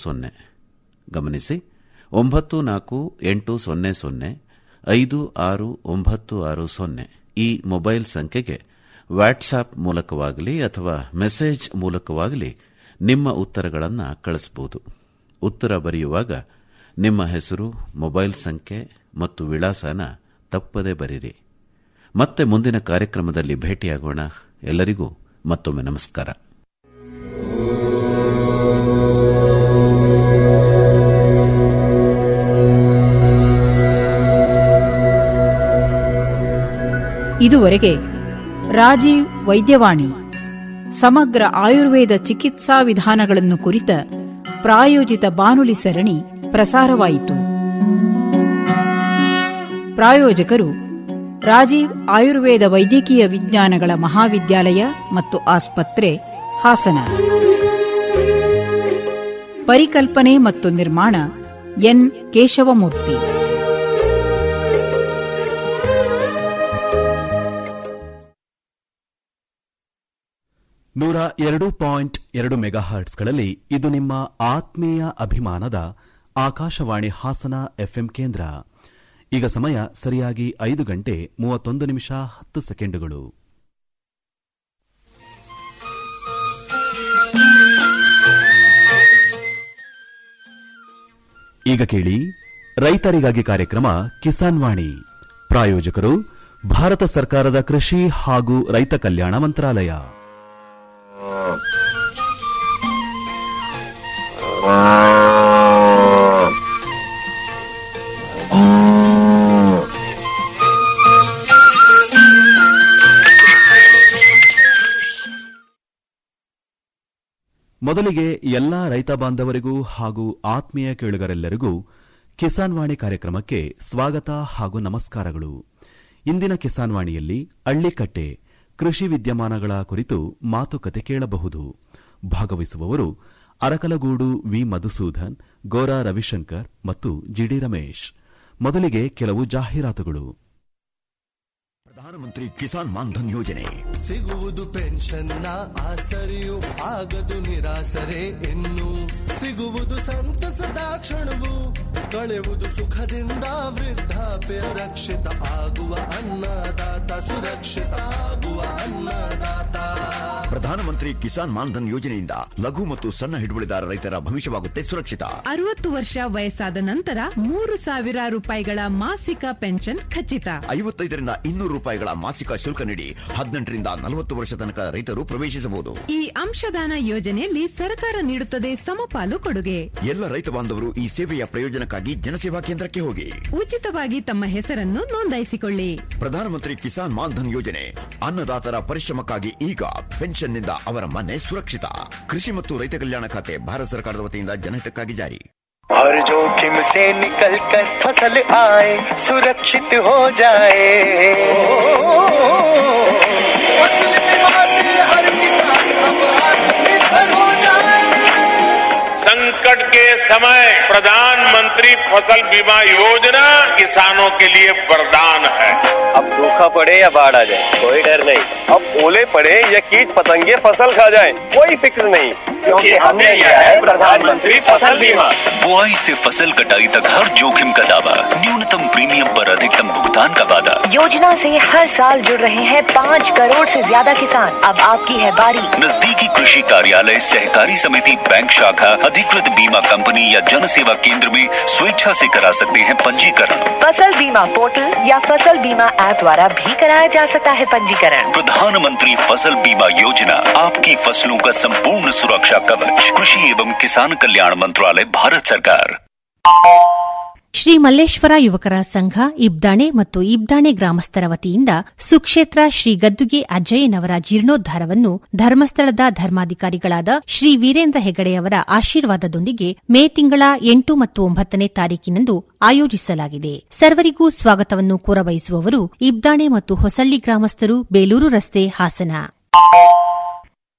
ಸೊನ್ನೆ ಗಮನಿಸಿ ಒಂಬತ್ತು ನಾಲ್ಕು ಎಂಟು ಸೊನ್ನೆ ಸೊನ್ನೆ ಐದು ಆರು ಒಂಬತ್ತು ಆರು ಸೊನ್ನೆ ಈ ಮೊಬೈಲ್ ಸಂಖ್ಯೆಗೆ ವಾಟ್ಸಾಪ್ ಮೂಲಕವಾಗಲಿ ಅಥವಾ ಮೆಸೇಜ್ ಮೂಲಕವಾಗಲಿ ನಿಮ್ಮ ಉತ್ತರಗಳನ್ನು ಕಳಿಸಬಹುದು ಉತ್ತರ ಬರೆಯುವಾಗ ನಿಮ್ಮ ಹೆಸರು ಮೊಬೈಲ್ ಸಂಖ್ಯೆ ಮತ್ತು ವಿಳಾಸನ ತಪ್ಪದೇ ಬರೀರಿ ಮತ್ತೆ ಮುಂದಿನ ಕಾರ್ಯಕ್ರಮದಲ್ಲಿ ಭೇಟಿಯಾಗೋಣ ಎಲ್ಲರಿಗೂ ಮತ್ತೊಮ್ಮೆ ನಮಸ್ಕಾರ ಇದುವರೆಗೆ ರಾಜೀವ್ ವೈದ್ಯವಾಣಿ ಸಮಗ್ರ ಆಯುರ್ವೇದ ಚಿಕಿತ್ಸಾ ವಿಧಾನಗಳನ್ನು ಕುರಿತ ಪ್ರಾಯೋಜಿತ ಬಾನುಲಿ ಸರಣಿ ಪ್ರಸಾರವಾಯಿತು ಪ್ರಾಯೋಜಕರು ರಾಜೀವ್ ಆಯುರ್ವೇದ ವೈದ್ಯಕೀಯ ವಿಜ್ಞಾನಗಳ ಮಹಾವಿದ್ಯಾಲಯ ಮತ್ತು ಆಸ್ಪತ್ರೆ ಹಾಸನ ಪರಿಕಲ್ಪನೆ ಮತ್ತು ನಿರ್ಮಾಣ ಎನ್ ಕೇಶವಮೂರ್ತಿ ನೂರ ಎರಡು ಪಾಯಿಂಟ್ ಎರಡು ಮೆಗಾಹರ್ಟ್ಸ್ಗಳಲ್ಲಿ ಇದು ನಿಮ್ಮ ಆತ್ಮೀಯ ಅಭಿಮಾನದ ಆಕಾಶವಾಣಿ ಹಾಸನ ಎಫ್ಎಂ ಕೇಂದ್ರ ಈಗ ಸಮಯ ಸರಿಯಾಗಿ ಐದು ಗಂಟೆ ಮೂವತ್ತೊಂದು ನಿಮಿಷ ಹತ್ತು ಸೆಕೆಂಡುಗಳು ಈಗ ಕೇಳಿ ರೈತರಿಗಾಗಿ ಕಾರ್ಯಕ್ರಮ ಕಿಸಾನ್ ವಾಣಿ ಪ್ರಾಯೋಜಕರು ಭಾರತ ಸರ್ಕಾರದ ಕೃಷಿ ಹಾಗೂ ರೈತ ಕಲ್ಯಾಣ ಮಂತ್ರಾಲಯ ಮೊದಲಿಗೆ ಎಲ್ಲಾ ರೈತ ಬಾಂಧವರಿಗೂ ಹಾಗೂ ಆತ್ಮೀಯ ಕೇಳುಗರೆಲ್ಲರಿಗೂ ಕಿಸಾನ್ ವಾಣಿ ಕಾರ್ಯಕ್ರಮಕ್ಕೆ ಸ್ವಾಗತ ಹಾಗೂ ನಮಸ್ಕಾರಗಳು ಇಂದಿನ ಕಿಸಾನ್ ವಾಣಿಯಲ್ಲಿ ಅಳ್ಳಿಕಟ್ಟೆ ಕೃಷಿ ವಿದ್ಯಮಾನಗಳ ಕುರಿತು ಮಾತುಕತೆ ಕೇಳಬಹುದು ಭಾಗವಹಿಸುವವರು ಅರಕಲಗೂಡು ವಿ ಮಧುಸೂದನ್ ಗೋರಾ ರವಿಶಂಕರ್ ಮತ್ತು ಜಿಡಿ ರಮೇಶ್ ಮೊದಲಿಗೆ ಕೆಲವು ಜಾಹೀರಾತುಗಳು ಪ್ರಧಾನಮಂತ್ರಿ ಕಿಸಾನ್ ಮಾನ್ಧನ್ ಯೋಜನೆ ಸಿಗುವುದು ಪೆನ್ಷನ್ನ ಆಸರೆಯು ಆಗದು ನಿರಾಸರೆ ಇನ್ನು ಸಿಗುವುದು ಸಂತಸದ ಕ್ಷಣವು ಕಳೆಯುವುದು ಸುಖದಿಂದ ವೃದ್ಧಾಪ್ಯ ರಕ್ಷಿತ ಆಗುವ ಅನ್ನದಾತ ಸುರಕ್ಷಿತ ಆಗುವ ಅನ್ನದಾತ ಪ್ರಧಾನಮಂತ್ರಿ ಕಿಸಾನ್ ಮಾನ್ಧನ್ ಯೋಜನೆಯಿಂದ ಲಘು ಮತ್ತು ಸಣ್ಣ ಹಿಡುವಳಿದಾರ ರೈತರ ಭವಿಷ್ಯವಾಗುತ್ತೆ ಸುರಕ್ಷಿತ ಅರವತ್ತು ವರ್ಷ ವಯಸ್ಸಾದ ನಂತರ ಮೂರು ಸಾವಿರ ರೂಪಾಯಿಗಳ ಮಾಸಿಕ ಪೆನ್ಷನ್ ಖಚಿತ ಐವತ್ತೈದರಿಂದ ಇನ್ನೂರು ರೂಪಾಯಿಗಳ ಮಾಸಿಕ ಶುಲ್ಕ ನೀಡಿ ಹದಿನೆಂಟರಿಂದ ನಲವತ್ತು ವರ್ಷ ತನಕ ರೈತರು ಪ್ರವೇಶಿಸಬಹುದು ಈ ಅಂಶದಾನ ಯೋಜನೆಯಲ್ಲಿ ಸರ್ಕಾರ ನೀಡುತ್ತದೆ ಸಮಪಾಲು ಕೊಡುಗೆ ಎಲ್ಲ ರೈತ ಬಾಂಧವರು ಈ ಸೇವೆಯ ಪ್ರಯೋಜನಕ್ಕಾಗಿ ಜನಸೇವಾ ಕೇಂದ್ರಕ್ಕೆ ಹೋಗಿ ಉಚಿತವಾಗಿ ತಮ್ಮ ಹೆಸರನ್ನು ನೋಂದಾಯಿಸಿಕೊಳ್ಳಿ ಪ್ರಧಾನಮಂತ್ರಿ ಕಿಸಾನ್ ಮಾನ್ಧನ್ ಯೋಜನೆ ಅನ್ನದಾತರ ಪರಿಶ್ರಮಕ್ಕಾಗಿ ಈಗ ಪೆನ್ಷನ್ನಿಂದ ಅವರ ಮನೆ ಸುರಕ್ಷಿತ ಕೃಷಿ ಮತ್ತು ರೈತ ಕಲ್ಯಾಣ ಖಾತೆ ಭಾರತ ಸರ್ಕಾರದ ವತಿಯಿಂದ ಜನಹಿತಕ್ಕಾಗಿ ಜಾರಿ हर जोखिम से निकल कर फसल आए सुरक्षित हो जाए फसल बीमा से हर किसान अब आत्मनिर्भर हो जाए संकट के समय प्रधानमंत्री फसल बीमा योजना किसानों के लिए वरदान है अब सूखा पड़े या बाढ़ आ जाए कोई डर नहीं अब ओले पड़े या कीट पतंगे फसल खा जाए कोई फिक्र नहीं क्योंकि हमने लिया है प्रधानमंत्री फसल बीमा बुआई से फसल कटाई तक हर जोखिम का दावा न्यूनतम प्रीमियम पर अधिकतम भुगतान का वादा योजना से हर साल जुड़ रहे हैं पाँच करोड़ से ज्यादा किसान अब आपकी है बारी नजदीकी कृषि कार्यालय सहकारी समिति बैंक शाखा अधिकृत बीमा कंपनी या जन सेवा केंद्र में स्वेच्छा से करा सकते हैं पंजीकरण फसल बीमा पोर्टल या फसल बीमा ऐप द्वारा भी कराया जा सकता है पंजीकरण प्रधानमंत्री फसल बीमा योजना आपकी फसलों का संपूर्ण सुरक्षा कवच कृषि एवं किसान कल्याण मंत्रालय भारत सरकार ಶ್ರೀ ಮಲ್ಲೇಶ್ವರ ಯುವಕರ ಸಂಘ ಇಬ್ದಾಣೆ ಮತ್ತು ಇಬ್ದಾಣೆ ಗ್ರಾಮಸ್ಥರ ವತಿಯಿಂದ ಸುಕ್ಷೇತ್ರ ಶ್ರೀ ಗದ್ದುಗೆ ಅಜ್ಜಯ್ಯನವರ ಜೀರ್ಣೋದ್ಧಾರವನ್ನು ಧರ್ಮಸ್ಥಳದ ಧರ್ಮಾಧಿಕಾರಿಗಳಾದ ಶ್ರೀ ವೀರೇಂದ್ರ ಹೆಗಡೆಯವರ ಆಶೀರ್ವಾದದೊಂದಿಗೆ ಮೇ ತಿಂಗಳ ಎಂಟು ಮತ್ತು ಒಂಬತ್ತನೇ ತಾರೀಕಿನಂದು ಆಯೋಜಿಸಲಾಗಿದೆ ಸರ್ವರಿಗೂ ಸ್ವಾಗತವನ್ನು ಕೋರಬಯಸುವವರು ಇಬ್ದಾಣೆ ಮತ್ತು ಹೊಸಳ್ಳಿ ಗ್ರಾಮಸ್ಥರು ಬೇಲೂರು ರಸ್ತೆ ಹಾಸನ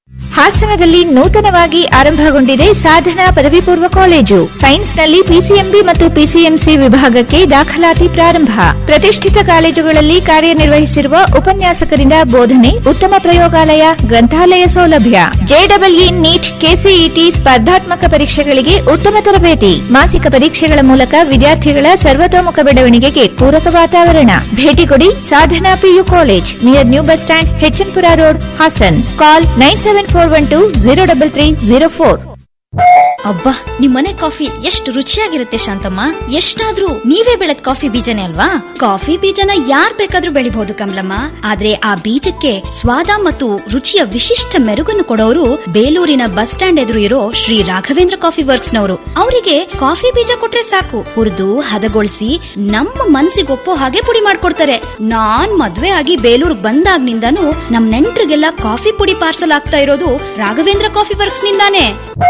ಹಾಸನದಲ್ಲಿ ನೂತನವಾಗಿ ಆರಂಭಗೊಂಡಿದೆ ಸಾಧನಾ ಪದವಿ ಪೂರ್ವ ಕಾಲೇಜು ಸೈನ್ಸ್ನಲ್ಲಿ ಪಿಸಿಎಂಬಿ ಮತ್ತು ಪಿಸಿಎಂಸಿ ವಿಭಾಗಕ್ಕೆ ದಾಖಲಾತಿ ಪ್ರಾರಂಭ ಪ್ರತಿಷ್ಠಿತ ಕಾಲೇಜುಗಳಲ್ಲಿ ಕಾರ್ಯನಿರ್ವಹಿಸಿರುವ ಉಪನ್ಯಾಸಕರಿಂದ ಬೋಧನೆ ಉತ್ತಮ ಪ್ರಯೋಗಾಲಯ ಗ್ರಂಥಾಲಯ ಸೌಲಭ್ಯ ಜೆಡಬ್ಲ್ಇ ನೀಟ್ ಕೆಸಿಇಟಿ ಸ್ಪರ್ಧಾತ್ಮಕ ಪರೀಕ್ಷೆಗಳಿಗೆ ಉತ್ತಮ ತರಬೇತಿ ಮಾಸಿಕ ಪರೀಕ್ಷೆಗಳ ಮೂಲಕ ವಿದ್ಯಾರ್ಥಿಗಳ ಸರ್ವತೋಮುಖ ಬೆಳವಣಿಗೆಗೆ ಪೂರಕ ವಾತಾವರಣ ಭೇಟಿ ಕೊಡಿ Sadhana PU college near new bus stand ಹೆಚ್ಎನ್ಪುರ road Hassan call nine seven four one two zero double three zero four ಅಬ್ಬಾ ನಿಮ್ಮನೆ ಕಾಫಿ ಎಷ್ಟು ರುಚಿಯಾಗಿರುತ್ತೆ ಶಾಂತಮ್ಮ ಎಷ್ಟಾದ್ರೂ ನೀವೇ ಬೆಳೆದ ಕಾಫಿ ಬೀಜನೇ ಅಲ್ವಾ ಕಾಫಿ ಬೀಜನ ಯಾರ್ ಬೇಕಾದ್ರೂ ಬೆಳಿಬಹುದು ಕಮಲಮ್ಮ ಆದ್ರೆ ಆ ಬೀಜಕ್ಕೆ ಸ್ವಾದ ಮತ್ತು ರುಚಿಯ ವಿಶಿಷ್ಟ ಮೆರುಗನ್ನು ಕೊಡೋರು ಬೇಲೂರಿನ ಬಸ್ ಸ್ಟ್ಯಾಂಡ್ ಎದುರು ಇರೋ ಶ್ರೀ ರಾಘವೇಂದ್ರ ಕಾಫಿ ವರ್ಕ್ಸ್ ನವರು ಅವರಿಗೆ ಕಾಫಿ ಬೀಜ ಕೊಟ್ರೆ ಸಾಕು ಹುರಿದು ಹದಗೊಳಿಸಿ ನಮ್ಮ ಮನ್ಸಿಗೊಪ್ಪೋ ಹಾಗೆ ಪುಡಿ ಮಾಡ್ಕೊಡ್ತಾರೆ ನಾನ್ ಮದ್ವೆ ಆಗಿ ಬೇಲೂರ್ ಬಂದಾಗ್ನಿಂದಾನು ನಮ್ ನೆಂಟ್ರಿಗೆಲ್ಲ ಕಾಫಿ ಪುಡಿ ಪಾರ್ಸಲ್ ಆಗ್ತಾ ಇರೋದು ರಾಘವೇಂದ್ರ ಕಾಫಿ ವರ್ಕ್ಸ್ ನಿಂದಾನೇ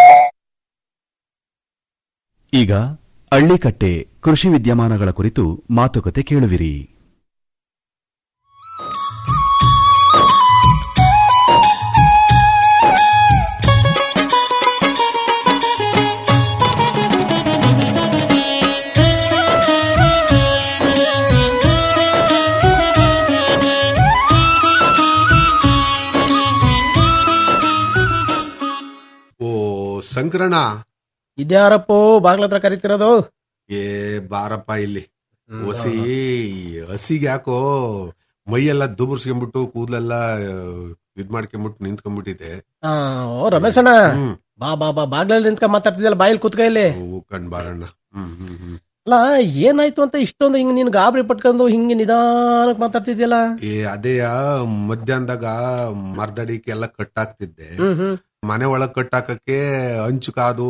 ಈಗ ಹಳ್ಳಿಕಟ್ಟೆ ಕೃಷಿ ವಿದ್ಯಮಾನಗಳ ಕುರಿತು ಮಾತುಕತೆ ಕೇಳುವಿರಿ ಓ ಸಂಕ್ರಣ ಇದ್ಯಾರಪ್ಪೋ ಬಾಗ್ಲ ಹತ್ರ ಕರಿತಿರೋದು ಏ ಬಾರಪ್ಪ ಇಲ್ಲಿ ಹೊಸಿ ಹಸಿಗೆ ಯಾಕೋ ಮೈಯೆಲ್ಲ ದುಬುರ್ಸ್ಕೊಂಡ್ಬಿಟ್ಟು ಕೂದಲೆಲ್ಲ ಇದ್ ಮಾಡ್ಕೊಂಡ್ಬಿಟ್ಟು ನಿಂತ್ಕೊಂಡ್ಬಿಟ್ಟಿದೆ ಆ, ಓ ರಮೇಶಣ್ಣ ಬಾ ಬಾ ಬಾ ಬಾಗ್ಲಲ್ಲಿ ನಿಂತ್ಕೊಂಡ್ ಮಾತಾಡ್ತಿದ್ಯಲ್ಲ ಬಾಯಲ್ಲಿ ಕುತ್ಕ ಇಲ್ಲಿ ಹೂ ಕಣ್ ಬಾರಣ್ಣ ಹ್ಮ್ ಹ್ಮ್ ಹ್ಮ್ ಅಲ್ಲ ಏನಾಯ್ತು ಅಂತ ಇಷ್ಟೊಂದು ಹಿಂಗ್ ನೀನ್ ಗಾಬರಿ ಪಟ್ಕೊಂಡು ಹಿಂಗೆ ನಿಧಾನಕ್ಕೆ ಮಾತಾಡ್ತಿದ್ಯಲ್ಲ ಏ ಅದೇಯ ಮಧ್ಯಾಹ್ನದಾಗ ಮರ್ದಡಿಕೆ ಎಲ್ಲ ಕಟ್ಟಾಕ್ತಿದ್ದೆ ಹ್ಮ್ ಹ್ಮ್ ಮನೆ ಒಳಗ್ ಕಟ್ಟಾಕಕ್ಕೆ ಹಂಚು ಕಾದು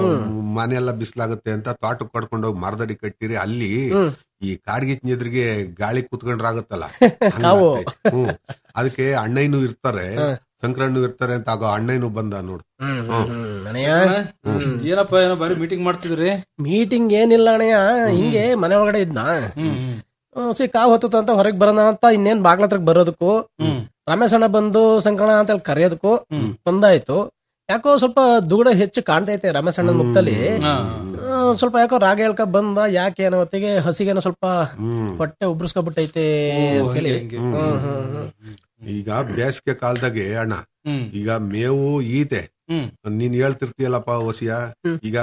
ಮನೆ ಎಲ್ಲ ಬಿಸ್ಲಾಗುತ್ತೆ ಅಂತ ತೋಟಕ್ಕೆ ಕಡ್ಕೊಂಡು ಹೋಗಿ ಮರದಡಿ ಕಟ್ಟಿರಿ ಅಲ್ಲಿ ಹ್ಮ್. ಈ ಕಾಡ್ಗಿಚ್ನ ಎದುರಿಗೆ ಗಾಳಿ ಕುತ್ಕೊಂಡ್ರಾಗತ್ತಲ್ಲ ಕಾವು. ಹಂಗಾಗ್ತೈತೆ. ಹ್ಮ್ ಅದಕ್ಕೆ ಅಣ್ಣಯ್ಯನು ಇರ್ತಾರೆ ಸಂಕ್ರಣ್ಣು ಇರ್ತಾರೆ ಅಂತ ಆಗೋ ಅಣ್ಣಯ್ಯನು ಬಂದ ನೋಡು ಹ್ಮ್. ಅಣ್ಣಯ್ಯ ಏನಪ್ಪ ಏನೋ ಬಾರಿ ಮೀಟಿಂಗ್ ಮಾಡ್ತಿದ್ರಿ ಮೀಟಿಂಗ್ ಏನಿಲ್ಲ ಅಣ್ಣಯ್ಯ ಹಿಂಗೆ ಮನೆ ಒಳಗಡೆ ಇದ್ನ ಹ್ಮ್, ಸಿ ಕಾವ್ ಹೊತ್ತದ ಅಂತ ಹೊರಗ್ ಬರೋಣ ಅಂತ ಇನ್ನೇನ್ ಬಾಗ್ಲ ಹತ್ರಕ್ ಬರೋದಕ್ಕೂ ರಮೇಶ್ ಅಣ್ಣ ಬಂದು ಸಂಕಣ ಅಂತ ಹೇಳಿ ಕರೆಯೋದಕ್ಕೂ ಬಂದಾಯ್ತು ಯಾಕೋ ಸ್ವಲ್ಪ ದುಗುಡ ಹೆಚ್ಚು ಕಾಣ್ತೈತೆ ರಮೇಶ್ ಅಣ್ಣನ ಮುಖದಲ್ಲಿ ಹ್ಮ್, ಸ್ವಲ್ಪ ಯಾಕೋ ರಾಗ ಹೇಳ್ಕ ಬಂದ ಯಾಕೆ ಏನೋ ಹೊತ್ತಿಗೆ ಹಸಿಗೇನೋ ಸ್ವಲ್ಪ ಹೊಟ್ಟೆ ಉಬ್ರಸ್ಕೊಬಿಟ್ಟೈತೆ ಅಂತ ಹೇಳಿ ಹ್ಮ್. ಹ್ಮ್, ಹ್ಮ್, ಹ್ಮ್. ಈಗ ಬೇಸಿಗೆ ಕಾಲದಾಗೆ ಅಣ್ಣ ಹ್ಮ್. ಈಗ ಮೇವು ಈತೆ ಹ್ಮ್. ನೀನ್ ಹೇಳ್ತಿರ್ತೀಯಲ್ಲಪ್ಪ ಹೊಸಿಯ ಈಗ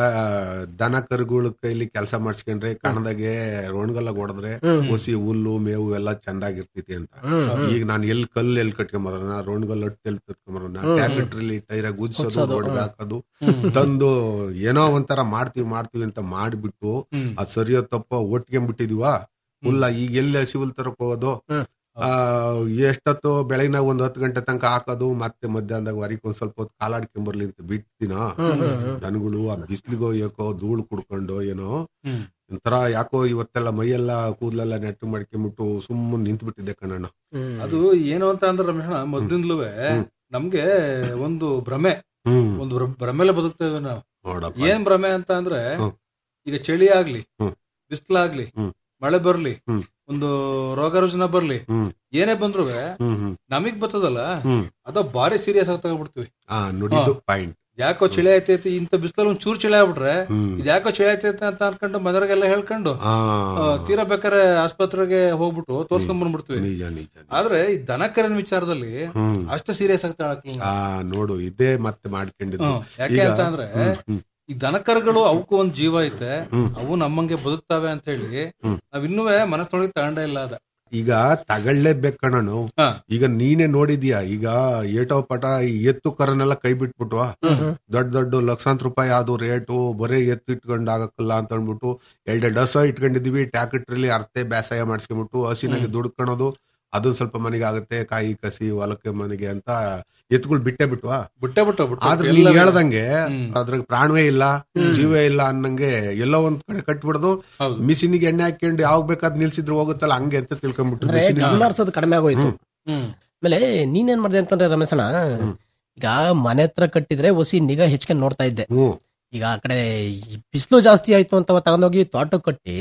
ದನ ಕರುಗಳ ಕೈಲಿ ಕೆಲಸ ಮಾಡಿಸ್ಕೊಂಡ್ರೆ ಕಣದಾಗೆ ರೋಣ್ಗಲ್ಲ ಹೊಡೆದ್ರೆ ಹ್ಮ್. ಹೊಸಿ ಹುಲ್ಲು ಮೇವು ಎಲ್ಲ ಚಂದಾಗಿರ್ತೈತಿ ಅಂತ ಹ್ಮ್, ಹ್ಮ್. ಈಗ ನಾನು ಎಲ್ಲಿ ಕಲ್ಲು ಎಲ್ಲಿ ಕಟ್ಕೊಂಬರೋಣ ರೋಣ್ಗಲ್ ಒಟ್ಟು ಎಲ್ಲಿ ಕಟ್ಕೊಂಬರೋಣ ಹ್ಮ್, ಹ್ಮ್. ಟ್ಯಾಕ್ಟ್ರಿಲಿ ಟೈರ ಗುಜ್ಸೋದು ಗುದ್ಸೋದು, ರೋಡ್ಗೆ ಹ್ಮ್. ಹಾಕೋದು ಹ್ಮ್. ತಂದು ಏನೋ ಒಂಥರ ಮಾಡ್ತೀವಿ ಮಾಡ್ತೀವಿ ಅಂತ ಮಾಡ್ಬಿಟ್ಟು ಹ್ಮ್. ಅದ್ ಸರಿಯೋ ತಪ್ಪ ಒಟ್ಕೊಂಡ್ಬಿಟ್ಟಿದೀವ ಹುಲ್ಲ ಈಗ ಎಲ್ಲಿ ಹಸಿ ಹುಲ್ ತರಕ್ ಹೋಗೋದು ಆ, ಎಷ್ಟೊತ್ತು ಬೆಳಗಿನಾಗ ಒಂದ್ ಹತ್ತು ಗಂಟೆ ತನಕ ಹಾಕೋದು ಮತ್ತೆ ಮಧ್ಯಾಹ್ನದಾಗ ವರಿಕ್ ಒಂದ್ ಸ್ವಲ್ಪ ಹೊತ್ತು ಕಾಲಾಡ್ಕೊಂಬರ್ಲಿ ಅಂತ ಬಿಡ್ತೀನ ಹ್ಮ್, ಹ್ಮ್, ಹ್ಮ್. ದನಗಳು ಆ ಬಿಸ್ಲಿಗೋ ಯಾಕೋ ಧೂಳು ಕುಡ್ಕೊಂಡು ಏನೋ ಹ್ಮ್. ಒಂಥರ ಯಾಕೋ ಇವತ್ತೆಲ್ಲ ಮೈಯೆಲ್ಲ ಕೂದಲೆಲ್ಲ ನೆಟ್ಟು ಮಾಡ್ಕೊಂಬಿಟ್ಟು ಸುಮ್ಮನೆ ನಿಂತು ಬಿಟ್ಟಿದ್ದೆ ಕಣಣ್ಣ ಅದು ಏನು ಅಂತ ಅಂದ್ರೆ ರಮೇಶಣ್ಣ ಮೊದ್ಲಿಂದಲೂ ನಮ್ಗೆ ಒಂದು ಭ್ರಮೆ ಹ್ಮ್. ಒಂದು ಭ್ರ- ಭ್ರಮೆಲೆ ಬದುಕ್ತಾ ಇದ್ವಿ ನಾವು ನೋಡಪ್ಪ. ಏನ್ ಭ್ರಮೆ ಅಂತ ಅಂದ್ರೆ ಈಗ ಚಳಿ ಆಗ್ಲಿ ಹ್ಮ್. ಬಿಸ್ಲಾಗ್ಲಿ ಹ್ಮ್. ಮಳೆ ಬರ್ಲಿ ಹ್ಮ್. ಒಂದು ರೋಗ ರುಜಿನ ಬರ್ಲಿ ಹ್ಮ್. ಏನೇ ಬಂದ್ರು ಹ್ಮ್ ಹ್ಮ್ ನಮಗ್ ಬರ್ತದಲ್ಲ ಹ್ಮ್. ಅದ ಬಾರಿ ಸೀರಿಯಸ್ ಆಗಿ ತಗೊಬಿಡ್ತೀವಿ ಆ ನುಡಿದು ಹಾ. ಪಾಯಿಂಟ್ ಯಾಕೋ ಚಳಿ ಆಯ್ತೈತಿ ಇಂಥ ಬಿಸಿಲಲ್ಲಿ ಒಂದ್ ಚೂರ್ ಚಳಿ ಆಗ್ಬಿಟ್ರೆ ಹ್ಮ್. ಇದು ಯಾಕೋ ಚಳಿ ಆಯ್ತೈತೆ ಅಂತ ಅನ್ಕೊಂಡು ಮನೆಯವರಿಗೆಲ್ಲ ಹೇಳ್ಕೊಂಡು ಆ. ಆ, ತೀರಾ ಬೇಕಾರೆ ಆಸ್ಪತ್ರೆಗೆ ಹೋಗ್ಬಿಟ್ಟು ತೋರ್ಸ್ಕೊಂಡ್ ಬಂದ್ಬಿಡ್ತೀವಿ ನಿಜ ನಿಜ ಆದ್ರೆ ಈ ದನ ಕರಿನ ವಿಚಾರದಲ್ಲಿ ಹ್ಮ್. ಅಷ್ಟು ಸೀರಿಯಸ್ ಆಗ್ತಾ ಹೇಳಕ್ಕಿಲ್ಲ ಆ ನೋಡು ಇದೇ ಮತ್ತೆ ಮಾಡ್ಕೊಂಡಿದ್ದು ಹ್ಮ್. ಯಾಕೆ ಈಗ- ಅಂತ ಅಂದ್ರೆ ಹ್ಮ್, ಹ್ಮ್. ಈ ದನಕರುಗಳು ಅವಕ್ಕೂ ಒಂದ್ ಜೀವ ಐತೆ ಹ್ಮ್. ಅವು ನಮ್ಮಂಗೆ ಬದುಕ್ತಾವೆ ಅಂತ ಹೇಳಿ ಹ್ಮ್. ನಾವ್ ಇನ್ನೂ ಮನಸ್ಸೊಳಗೆ ತಗೊಂಡೇ ಇಲ್ಲ ಅದ ಈಗ ತಗೊಳ್ಳೇಬೇಕು ಕಣನು ಈಗ ನೀನೇ ನೋಡಿದ್ಯಾ ಈಗ ಏಟೋ ಪಟ ಈ ಎತ್ತು ಕರನೆಲ್ಲ ಕೈ ಬಿಟ್ಬಿಟ್ವಾ ದೊಡ್ಡ ದೊಡ್ಡ ಲಕ್ಷಾಂತರ ರೂಪಾಯಿ ಅದು ರೇಟು ಬರೀ ಎತ್ತು ಇಟ್ಕೊಂಡ್ ಆಗಕ್ಕಲ್ಲ ಅಂತ ಅಂದ್ಬಿಟ್ಟು ಎರಡೆರಡು ಹಸ ಇಟ್ಕೊಂಡಿದೀವಿ ಟ್ಯಾಕ್ಟ್ರಿಲಿ ಅರ್ತೆ ಬೇಸಾಯ ಮಾಡಿಸ್ಕೊಂಡ್ಬಿಟ್ಟು ಹಸಿನಾಗೆ ದುಡ್ಕೊಳೋದು ಅದು ಸ್ವಲ್ಪ ಮನೆಗೆ ಆಗುತ್ತೆ ಕಾಯಿ ಕಸಿ ಹೊಲಕ್ಕೆ ಮನೆಗೆ ಅಂತ ಎತ್ತುಗಳು ಬಿಟ್ಟೆ ಬಿಟ್ವಾ ಬಿಟ್ಟೆ ಬಿಟ್ಟು ಬಿಟ್ಟು ಆದ್ರೆ ಎಲ್ಲ ನೀನ್ ಹೇಳ್ದಂಗೆ ಹ್ಮ್. ಅದ್ರಾಗ ಪ್ರಾಣವೇ ಇಲ್ಲ ಜೀವೇ ಇಲ್ಲ ಅನ್ನಂಗೆ ಎಲ್ಲೋ ಒಂದ್ ಕಡೆ ಕಟ್ಬಿಡೋದು ಮಿಷಿನಿಗೆ ಎಣ್ಣೆ ಹಾಕೊಂಡು ಯಾವಾಗ ಬೇಕಾದ್ ನಿಲ್ಸಿದ್ರು ಹೋಗುತ್ತಲ್ಲ ಹಂಗೆ ಅಂತ ತಿಳ್ಕೊಂಡ್ಬಿಟ್ಟು ಅಂದ್ರೆ ಮಿಷಿನಿಗೆ- ಗಮನಾರ್ಸೋದು ಕಡಿಮೆ ಆಗೋಯ್ತು ಹ್ಮ್. ಆಮೇಲೆ ನೀನೇನ್ ಮಾಡಿದೆ ಅಂತಂದ್ರೆ ರಮೇಶಣ್ಣ ಈಗ ಮನೆ ಹತ್ರ ಕಟ್ಟಿದ್ರೆ ಒಸಿ ನಿಗಾ ಹೆಚ್ಕೊಂಡ್ ನೋಡ್ತಾ ಇದ್ದೆ ಈಗ ಆ ಕಡೆ ಬಿಸಿಲು ಜಾಸ್ತಿ ಆಯ್ತು ಅಂತ ತಗೊಂಡೋಗಿ ತೋಟಕ್ಕೆ ಕಟ್ಟಿ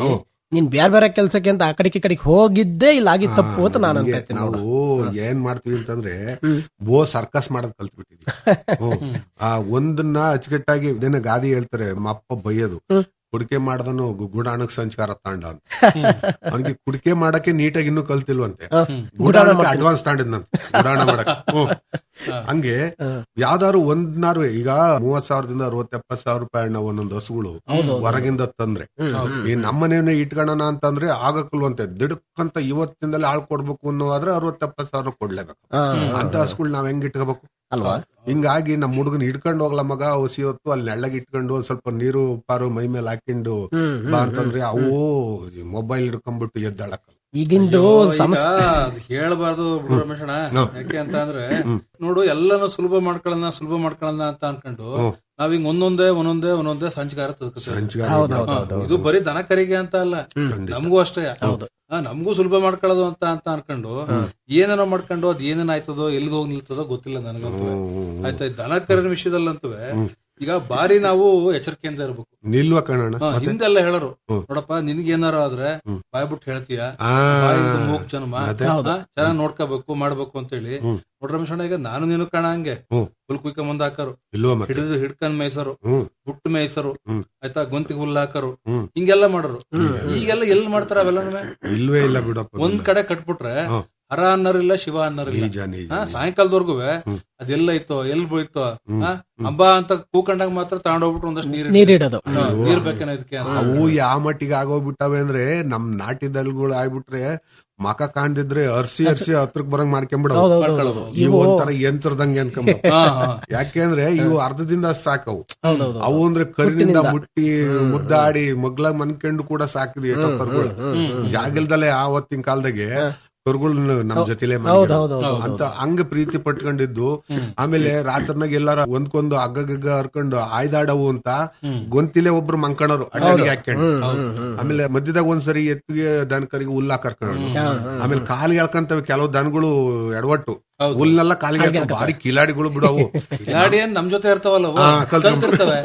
ನೀನ್ ಬೇರೆ ಬೇರೆ ಕೆಲ್ಸಕ್ಕೆ ಅಂತ ಆ ಕಡೆಗೆ ಈ ಕಡೆಗೆ ಹೋಗಿದ್ದೇ ಇಲ್ಲ ಆಗಿದ್ ತಪ್ಪು ಅಂತ ನಾನು ಅಂತ ಹಂಗೆ ಇರ್ತೀನಿ ನಾವು ನೋಡು. ಏನ್ ಮಾಡ್ತೀವಿ ಅಂತಂದ್ರೆ ಬೋ ಸರ್ಕಸ್ ಮಾಡೋದ್ ಕಲ್ತ್ಬಿಟ್ಟಿದ್ವಿ ಹ್ಮ್. ಆ ಒಂದನ್ನ ಅಚ್ಚುಕಟ್ಟಾಗಿ ಇದೇನ ಗಾದಿ ಹೇಳ್ತಾರೆ ನಮ್ಮ ಅಪ್ಪ ಬೈಯೋದು ಕುಡಿಕೆ ಮಾಡ್ದನು ಗುಡಾಣಕ್ ಸಂಸ್ಕಾರ ತಾಂಡ ಅಂತ ಅವನಿಗೆ ಕುಡಿಕೆ ಮಾಡಕ್ಕೆ ನೀಟಾಗಿ ಇನ್ನೂ ಕಲ್ತಿಲ್ವಂತೆ ಗುಡಾಣಕ್ಕೆ ಅಡ್ವಾನ್ಸ್ ತಾಂಡಿದ್ನಂತೆ ಗುಡಾಣ ಮಾಡಕ್ ಹ್ಮ್. ಹಂಗೆ ಯಾವ್ದಾದ್ರು ಒಂದ್ನಾರು ಈಗ ಮೂವತ್ ಸಾವಿರದಿಂದ ಅರವತ್ ಎಪ್ಪತ್ ಸಾವಿರ ರೂಪಾಯಿ ಹಣ ಒಂದೊಂದು ಹಸುಗಳು ಹೊರಗಿಂದ ತಂದ್ರೆ ಈ ನಮ್ಮನೇನೆ ಇಟ್ಕೊಳ್ಳೋಣ ಅಂತಂದ್ರೆ ಆಗಕ್ಕಲ್ವಂತೆ ದಿಡಕ್ಕಂತ ಇವತ್ತಿಂದಲೇ ಆಳ್ ಕೊಡ್ಬೇಕು ಅನ್ನೋದಾದ್ರೆ ಅರವತ್ ಎಪ್ಪತ್ ಸಾವಿರ ಕೊಡ್ಲೇಬೇಕು ಹಾ. ಅಂತ ಹಸುಗಳು ನಾವ್ ಹೆಂಗ್ ಇಟ್ಕೋಬೇಕು ಅಲ್ವಾ? ಹಿಂಗಾಗಿ ನಮ್ಮ ಹುಡುಗನ್ ಹಿಡ್ಕೊಂಡು ಹೋಗ್ಲ ಮಗ ಹೊಸಿ ಹೊತ್ತು ಅಲ್ಲಿ ನೆಳ್ಳಗೆ ಇಟ್ಕೊಂಡು ಒಂದ್ ಸ್ವಲ್ಪ ನೀರು ಪಾರು ಮೈ ಮೇಲೆ ಹಾಕೊಂಡು ಬಾ ಅಂತಂದ್ರೆ ಅವು ಮೊಬೈಲ್ ಹಿಡ್ಕೊಂಡ್ಬಿಟ್ಟು ಎದ್ದಾಳಕ್ಕ ಈಗಿಂದು ಈಗ ಸಮಸ್ಯೆ ಅದ್ ಹೇಳ್ಬಾರ್ದು ಬಿಡು ರಮೇಶಣ್ಣ ಹ್ಮ್. ಯಾಕೆ ಅಂತ ಅಂದ್ರೆ ನೋಡು ಎಲ್ಲಾನು ಸುಲಭ ಮಾಡ್ಕೊಳ್ಳೋಣ ಸುಲಭ ಮಾಡ್ಕೊಳ್ಳೋಣ ಅಂತ ಅನ್ಕೊಂಡು ಹ್ಮ್. ನಾವ್ ಹಿಂಗ್ ಒಂದೊಂದೇ ಒಂದೊಂದೇ ಒಂದೊಂದೇ ಸಂಚಕಾರ ಸಂಚಕಾರ ಹೌದು, ಹೌದು, ಹೌದು, ಇದು ಬರೀ ದನ ಕರಿಗೆ ಅಂತ ಅಲ್ಲ ನಮಗೂ ಅಷ್ಟೇ ಆ, ನಮಗೂ ಸುಲಭ ಮಾಡ್ಕೊಳ್ಳೋದು ಅಂತ ಅಂತ ಅನ್ಕೊಂಡು ಏನೇನೋ ಮಾಡ್ಕೊಂಡು ಅದ್ ಏನೇನ್ ಆಯ್ತದೋ ಎಲ್ಲಿಗೆ ಹೋಗಿ ನಿಲ್ತದೋ ಗೊತ್ತಿಲ್ಲ ನನಗಂತೂ ಆಯ್ತಾ ಈ ದನ ಕರಿನ ವಿಷಯದಲ್ಲಂತೂ ಈಗ ಬಾರಿ ನಾವು ಎಚ್ಚರಿಕೆಯಿಂದ ಇರ್ಬೇಕು ನಿಲ್ವ ಕಣಣ್ಣ ಹಾ, ಮತ್ತೆ? ಹಿಂದೆಲ್ಲ ಹೇಳರು ಹ್ಮ್. ನೋಡಪ್ಪ ನಿನ್ಗೆ ಏನಾರ ಆದ್ರೆ ಬಾಯ್ಬಿಟ್ಟು ಹೇಳ್ತೀಯ ಆ, ಬಾಯಿಂದ ಮೂಗ್ ಜನ್ಮ ಮತ್ತೆ? ಚೆನ್ನಾಗಿ ನೋಡ್ಕೋಬೇಕು ಮಾಡ್ಬೇಕು ಅಂತ ಹೇಳಿ ಹ್ಮ್. ನೋಡ್ರ ರಮೇಶಣ್ಣ ಈಗ ನಾನು ನೀನು ಕಾಣ ಹಂಗೆ ಹ್ಮ್. ಹುಲ್ ಕುಯ್ಕ ಮುಂದ್ ಹಾಕರು ಇಲ್ವಾ ಮತ್ತೆ ಹಿಡಿದು ಹಿಡ್ಕೊಂಡ್ ಮೇಯ್ಸರು ಹ್ಮ್ ಬುಟ್ಟು ಮೇಯ್ಸರು ಹ್ಮ್. ಆಯ್ತಾ ಗೊಂತಿಗೆ ಹುಲ್ಲು ಹಾಕರು ಹ್ಮ್. ಹಿಂಗೆಲ್ಲ ಮಾಡರು ಈಗೆಲ್ಲ ಎಲ್ಲಿ ಮಾಡ್ತಾರ ಅವೆಲ್ಲ ಇಲ್ವೇ ಇಲ್ಲ ಬಿಡಪ್ಪ ಒಂದ್ ಕಡೆ ಕಟ್ಬಿಟ್ರೆ ಹ್ಮ್. ಹರ ಅನ್ನರಿಲ್ಲ ಶಿವ ಅನ್ನರಿಲ್ಲ ನಿಜ ನಿಜ ಹಾ, ಸಾಯಂಕಾಲದವರ್ಗು ಹ್ಮ್. ಅದೆಲ್ಲ ಇತ್ತು ಎಲ್ ಬೀಳ್ತೋ ಹಾ, ಹಬ್ಬ ಅಂತ ಕೂಕಂಡಾಗ ಮಾತ್ರ ತಗೊಂಡೋಗ್ಬಿಟ್ಟು ಒಂದಷ್ಟು ನೀರ್ ನೀರಿಡೋದು. ಹಾ, ನೀರ್ ಬೇಕೇನೋ ಇದಕ್ಕೆ ಅಂತ ಅವು ಯಾವ ಮಟ್ಟಿಗೆ ಆಗೋಗ್ಬಿಟ್ಟವೆ ಅಂದ್ರೆ ನಮ್ ನಾಟಿ ದಲ್ಗಳು ಆಗ್ಬಿಟ್ರೆ ಮಕ ಕಾಣ್ದಿದ್ರೆ ಅರ್ಸಿ ಅರ್ಸಿ ಹತ್ರಕ್ ಬರಂಗ್ ಮಾಡ್ಕೊಂಬಿಡ ಹೌದು, ಹೌದು, ಮಾಡ್ಕೊಳ್ಳೋದು. ಹೌದು. ಇವು ಇವು ಒಂಥರ ಯಂತ್ರದಂಗೆ ಅನ್ಕೊಂಬ ಹಾ, ಹಾ. ಯಾಕೆಂದ್ರೆ ಇವು ಅರ್ಧದಿಂದ ಸಾಕವು ಹೌದು, ಹೌದು. ಅವು ಅಂದ್ರೆ ಕರಿನಿಂದ ಹುಟ್ಟಿನಿಂದ. ಮುಟ್ಟಿ ಮುದ್ದಾಡಿ ಮಗ್ಲ ಮನ್ಕೊಂಡು ಕೂಡ ಸಾಕಿದ್ವಿ ಎಷ್ಟೋ ಕರುಗಳು ಜಾಗಲ್ದಲ್ಲೇ ಆವತ್ತಿನ ಕಾಲದಾಗೆ ಕರುಗಳು ನಮ್ ಜೊತೆಲೆ ಹೌದು, ಮಲಗಿರೋ. ಹೌದು, ಹೌದು, ಅಂತ ಹಂಗ ಪ್ರೀತಿ ಪಟ್ಕೊಂಡಿದ್ದು ಆಮೇಲೆ ರಾತ್ರಿನಾಗ ಎಲ್ಲಾರ ಒಂದ್ಕೊಂದು ಹಗ್ಗಗಗ್ಗ ಹರ್ಕೊಂಡು ಆಯ್ದಾಡವು ಅಂತ ಗೊಂತಿಲೆ ಒಬ್ರು ಮಂಕಣರು ಅಡ್ಡಾಡಿಗೆ ಹಾಕೊಂಡು ಆಮೇಲೆ ಮಧ್ಯದಾಗ ಒಂದ್ಸರಿ ಎತ್ತಿಗೆ ದನಕರಿಗೆ ಹುಲ್ಲ ಕರ್ಕೊಂಡು ಆಮೇಲೆ ಕಾಲಿಗೆ ಎಳ್ಕಂತವೆ ಕೆಲವು ದನಗಳು ಎಡವಟ್ಟು ಹುಲ್ನೆಲ್ಲ ಕಾಲಿಗೆ ಎಳ್ಕೊಂಡ್ ಭಾರಿ ಕಿಲಾಡಿಗಳು ಬಿಡವು ಗಾಡಿ ಏನ್ ನಮ್ ಜೊತೆ ಇರ್ತಾವಲ್ಲ ಅವು, ಹಾ, ಕಲ್ತ್ಕೊಂಡ್ ಕಲ್ತಿರ್ತವೆ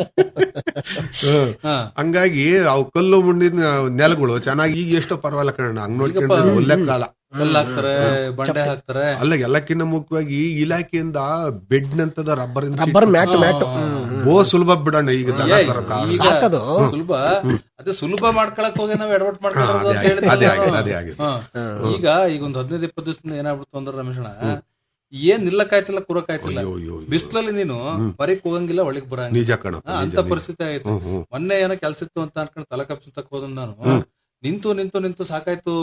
ಹ್ಮ್. ಹಾ. ಹಂಗಾಗಿ ಅವು ಕಲ್ಲು ಮುಂಡಿನ ನೆಲಗಳು ಚೆನ್ನಾಗಿ ಈಗ ಎಷ್ಟೋ ಪರವಾಗಿಲ್ಲ ಕಣ ಹಂಗ್ ನೋಡ್ಕೊಂಡು ಒಳ್ಳೆ ಕಾಲ ಕಲ್ಲು ಹಾಕ್ತಾರೆ ಬಂಡೆ ಹಾಕ್ತಾರೆ ಅಲ್ಲ ಎಲ್ಲಕ್ಕಿಂತ ಮುಖ್ಯವಾಗಿ ಇಲಾಖೆಯಿಂದ ಬೆಡ್ ನಂತದ ರಬ್ಬರ್ ರಬ್ಬರ್ ಮ್ಯಾಟ್ ಮ್ಯಾಟ್ ಬೋ ಸುಲಭ ಬಿಡೋಣ ಈಗ ದನ ಏ, ತರೋ ಕಾಲ. ಈಗ ಸಾಕದು. ಸುಲಭ ಅದೇ ಸುಲಭ ಮಾಡ್ಕೊಳಕ್ ಹೋಗಿ ನಾವು ಎಡವಟ್ ಮಾಡ್ಕೊಳ್ಳೋದು ಅದೇ ಅಂತ ಆಗಿದೆ, ಹೇಳಿದ್ನಲ್ಲ ಅದೇ ಆಗಿದೆ, ನಾನು. ಅದೇ ಆಗಿದೆ. ಹಾ. ಈಗ ಈಗ ಒಂದ್ ಹದಿನೈದು ಇಪ್ಪತ್ತು ದಿವಸದಿಂದ ಏನಾಗ್ಬಿಡ್ತು ಅಂದ್ರೆ ರಮೇಶಣ್ಣ ಏನ್ ನಿಲ್ಲಕ್ಕಾಯ್ತಿಲ್ಲ ಕೂರಕ್ಕಾಯ್ತಿಲ್ಲ ಅಯ್ಯೋ, ಅಯ್ಯೋ, ಅಯ್ಯೋ. ಬಿಸ್ಲಲ್ಲಿ ನೀನು ಹೊರಗ್ ಹೋಗಂಗಿಲ್ಲ ಒಳಗ್ ಬರಂಗಿಲ್ಲ ನಿಜ ಕಣಪ್ಪ, ಹಾ, ನಿಜ, ಅಂತ ನಿಜ. ಪರಿಸ್ಥಿತಿ ಆಯ್ತು ಹ್ಮ್, ಹ್ಮ್. ಮೊನ್ನೆ ಏನೋ ಕೆಲ್ಸ ಇತ್ತು ಅಂತ ಅನ್ಕೊಂಡು ತಲೆ ಕಪ್ಸಕ್ ಹೋದ ನಾನು ನಿಂತು ನಿಂತು ನಿಂತು ಸಾಕಾಯ್ತು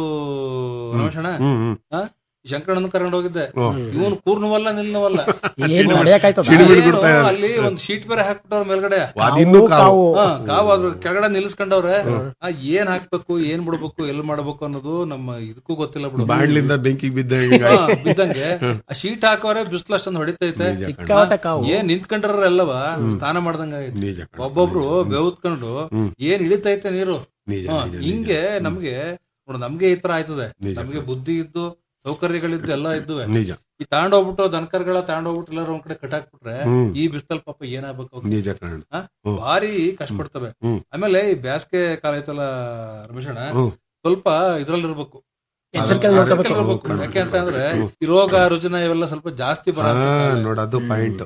ರಮೇಶಣ್ಣ ಹ್ಮ್, ಹ್ಮ್. ಹಾ? ಈ ಶಂಕರಣ್ಣನ ಕರ್ಕೊಂಡು ಹೋಗಿದ್ದೆ ಹ್ಮ್. ಇವನು ಕೂರ್ನವಲ್ಲ ನಿಲ್ನವಲ್ಲ ಏನ್ ನಡೆಯಕ್ಕಾಯ್ತದ? ಚಿಡಿಮಿಡಿ ಏನು, ಬಿಡ್ತಾ ಇದ್ದಾರೆ. ಅಲ್ಲಿ ಒಂದ್ ಶೀಟ್ ಬೇರೆ ಹಾಕ್ಬಿಟ್ಟವ್ರ ಮೇಲ್ಗಡೆ ಅದಿನ್ನೂ ಕಾವು. ಹಾ, ಕಾವು ಅದ್ರ ಕೆಳಗಡೆ ನಿಲ್ಸ್ಕೊಂಡವ್ರೆ ಆ, ಏನ್ ಹಾಕ್ಬೇಕು ಏನ್ ಬಿಡ್ಬೇಕು ಎಲ್ ಮಾಡ್ಬೇಕು ಅನ್ನೋದು ನಮ್ಮ ಇದಕ್ಕೂ ಗೊತ್ತಿಲ್ಲ ಬಿಡು ಬಾಣ್ಲಿಂದ ಬೆಂಕಿಗೆ ಬಿದ್ದ ಹಾ, ಬಿದ್ದಂಗೆ ಆ ಶೀಟ್ ಹಾಕೋರೆ ಬಿಸಿಲು ಅಷ್ಟೊಂದು ಹೊಡಿತೈತೆ ಸಿಕ್ಕಾಪಟ್ಟೆ ಕಾವು. ಏನ್ ನಿಂತ್ಕೊಂಡ್ರ ಎಲ್ಲವ ಸ್ನಾನ ಮಾಡ್ದಂಗ ಆಗೈತೆ ನಿಜ ಕಣ. ಒಬ್ಬೊಬ್ರು ಬೆವತ್ಕೊಂಡು ಏನ್ ಇಳಿತೈತೆ ನೀರು ನಿಜ, ಹಾ, ನಿಜ, ನಿಜ. ಹಿಂಗೆ ನಮ್ಗೆ ನೋಡು ನಮ್ಗೆ ಈ ತರ ಆಯ್ತದೆ ನಿಜ. ನಮ್ಗೆ ಬುದ್ಧಿ ಇದ್ದು ಸೌಕರ್ಯಗಳಿದ್ದು ಎಲ್ಲ ಇದ್ದುವೆ ನಿಜ ಈ ತಾಂಡೋಗ್ಬಿಟ್ಟು ದನಕರ್ಗಳ ತಾಂಡೋಗ್ಬಿಟ್ಟು ಎಲ್ಲಾರು ಒಂದ್ ಕಡೆ ಕಟ್ಟಾಕ್ಬಿಟ್ರೆ ಹ್ಮ್. ಈ ಬಿಸ್ತಲ್ ಪಾಪ ಏನಾಗ್ಬೇಕು ಅವ್ಕೆ? ನಿಜ ಕಣ ಹಾ? ಹ್ಮ್. ಭಾರಿ ಕಷ್ಟಪಡ್ತವೆ ಹ್ಮ್. ಆಮೇಲೆ ಈ ಬ್ಯಾಸ್ಗೆ ಕಾಲ ಐತಲ್ಲ ರಮೇಶಣ್ಣ ಹ್ಮ್. ಸ್ವಲ್ಪ ಇದ್ರಲ್ಲಿರ್ಬೇಕು ಎಚ್ಚರಿಕೆಯಲ್ಲಿ ನೋಡ್ಕೋಬೇಕು. ಎಚ್ಚರಿಕೆಯಲ್ಲಿರ್ಬೇಕು. ಯಾಕೆ ಅಂತ ಅಂದ್ರೆ ಈ ರೋಗ ರುಜಿನ ಇವೆಲ್ಲ ಸ್ವಲ್ಪ ಜಾಸ್ತಿ ಬರ ಹಾ ನೋಡದು ಪಾಯಿಂಟ್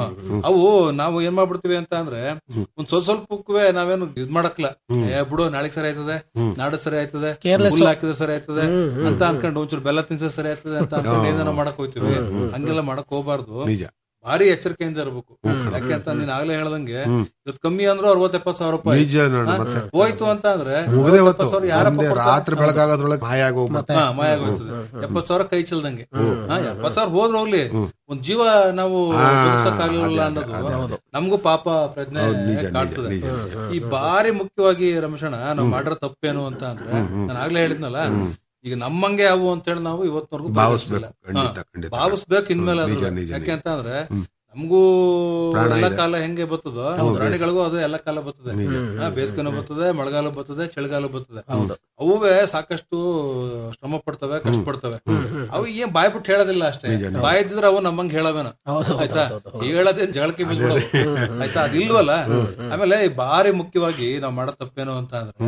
ಅವು ನಾವು ಏನ್ ಮಾಡ್ಬಿಡ್ತೀವಿ ಅಂತ ಅಂದ್ರೆ ಒಂದ್ ಸ್ವಲ್ಪ ಸ್ವಲ್ಪಕ್ಕೂ ನಾವೇನು ಇದ್ ಮಾಡಕ್ಲ ಏ ಬಿಡು ನಾಳೆಗ್ ಸರಿ ಆಯ್ತದೆ ನಾಡು ಸರಿ ಆಯ್ತದೆ Careless. ಹುಲ್ಲು ಹಾಕಿದ್ರೆ ಸರಿ ಆಯ್ತದೆ ಅಂತ ಅನ್ಕೊಂಡು ಒಂಚೂರು ಬೆಲ್ಲ ತಿನ್ಸ ಸರಿ ಆಯ್ತದೆ ಅಂತ ಅನ್ಕೊಂಡು ಏನೇನೋ ಮಾಡಕ್ ಹೋಯ್ತಿವಿ ಹಂಗೆಲ್ಲ ಮಾಡಕ್ ಹೋಗ್ಬಾರ್ದು ನಿಜ ಭಾರಿ ಎಚ್ಚರಿಕೆಯಿಂದ ಇರ್ಬೇಕು ಯಾಕೆ ಅಂತ ನೀನ್ ಆಗ್ಲೇ ಹೇಳ್ದಂಗೆ ಇವತ್ತು ಕಮ್ಮಿ ಅಂದ್ರೂ ಅರವತ್ ಎಪ್ಪತ್ ಸಾವಿರ ರೂಪಾಯಿ ನಿಜ ನೋಡು ಹಾ? ಮತ್ತೆ. ಹೋಯ್ತು ಅಂತ ಅಂದ್ರೆ ಮುಗದೆ 40 ಹೊತ್ತು ಸಾವಿರ ಯಾರಪ್ಪ ಒಂದೇ ಕೊಡ್ತಾರೆ? ರಾತ್ರಿ ಬೆಳಗಾಗೋದ್ರೊಳಗೆ ಮಾಯ ಆಗೋಗ್ಬಿಡ್ತು ಹಾ, ಮಾಯ ಆಗೋಯ್ತದೆ ಎಪ್ಪತ್ ಸಾವಿರ ಕೈ ಚೆಲ್ದಂಗೆ ಹಾ, ಎಪ್ಪತ್ ಸಾವಿರ ಹೋದ್ರೆ ಹೋಗ್ಲಿ ಒಂದ್ ಜೀವ ನಾವು ಹಾ, ಬದುಕ್ಸಕ್ಕಾಗ್ಲಿಲ್ಲ ಅದೇ, ಅದೇ, ಅನ್ನೋದು ನಮಗೂ ಪಾಪ ಪ್ರಜ್ಞೆ ಹೌದು, ನಿಜ, ನಿಜ, ಕಾಡ್ತದೆ ನಿಜ, ಈ ಬಾರಿ ಮುಖ್ಯವಾಗಿ ರಮೇಶಣ್ಣ ನಾವು ಮಾಡಿರೋ ತಪ್ಪೇನು ಅಂತ ಅಂದ್ರೆ ನಾನು ಆಗ್ಲೇ ಹೇಳಿದ್ನಲ್ಲ ಈಗ ನಮ್ಮಂಗೆ ಅವು ಅಂತ ಹೇಳಿ ನಾವು ಇವತ್ತವರೆಗೂ ಭಾವಿಸ್ಬೇಕು, ಖಂಡಿತ, ಖಂಡಿತ. ಭಾವಿಸ್ಬೇಕು ಇನ್ಮೇಲೆ ನಿಜ, ಅದನ್ನ. ನಿಜ, ಯಾಕೆ ನಿಜ. ಅಂತ ಅಂದ್ರೆ ಹ್ಮ್. ನಮಗೂ ಪ್ರಾಣ ಎಲ್ಲ ಇದೆ. ಕಾಲ ಹೆಂಗೆ ಬರ್ತದೋ ಪ್ರಾಣಿಗಳಿಗೂ ಅದು ಎಲ್ಲ ಕಾಲ ಬರ್ತದೆ ಹಾ, ಬೇಸಿಗೆನೂ ಬರ್ತದೆ ಮಳೆಗಾಲ ಬರ್ತದೆ ಚಳಿಗಾಲ ಬರ್ತದೆ ಅವುವೇ ಸಾಕಷ್ಟು ಶ್ರಮ ಪಡ್ತವೆ ಕಷ್ಟ ಪಡ್ತವೆ ಅವು ಏನ್ ಬಾಯ್ ಬಿಟ್ಟು ಹೇಳೋದಿಲ್ಲ ಅಷ್ಟೇ ಬಾಯ್ ಇದ್ದಿದ್ರೆ ಅವು ನಮ್ಮಂಗ್ ಹೇಳವೇನ ಆಯ್ತಾ ಹೇಳದೇನ್ ಜಗಳಕ್ಕೆ ಬಿದ್ಬಿಡೋದು ಆಯ್ತಾ ಅದಿಲ್ವಲ್ಲ ಆಮೇಲೆ ಈ ಬಾರಿ ಮುಖ್ಯವಾಗಿ ನಾವ್ ಮಾಡೋ ತಪ್ಪೇನು ಅಂತ ಅಂದ್ರೆ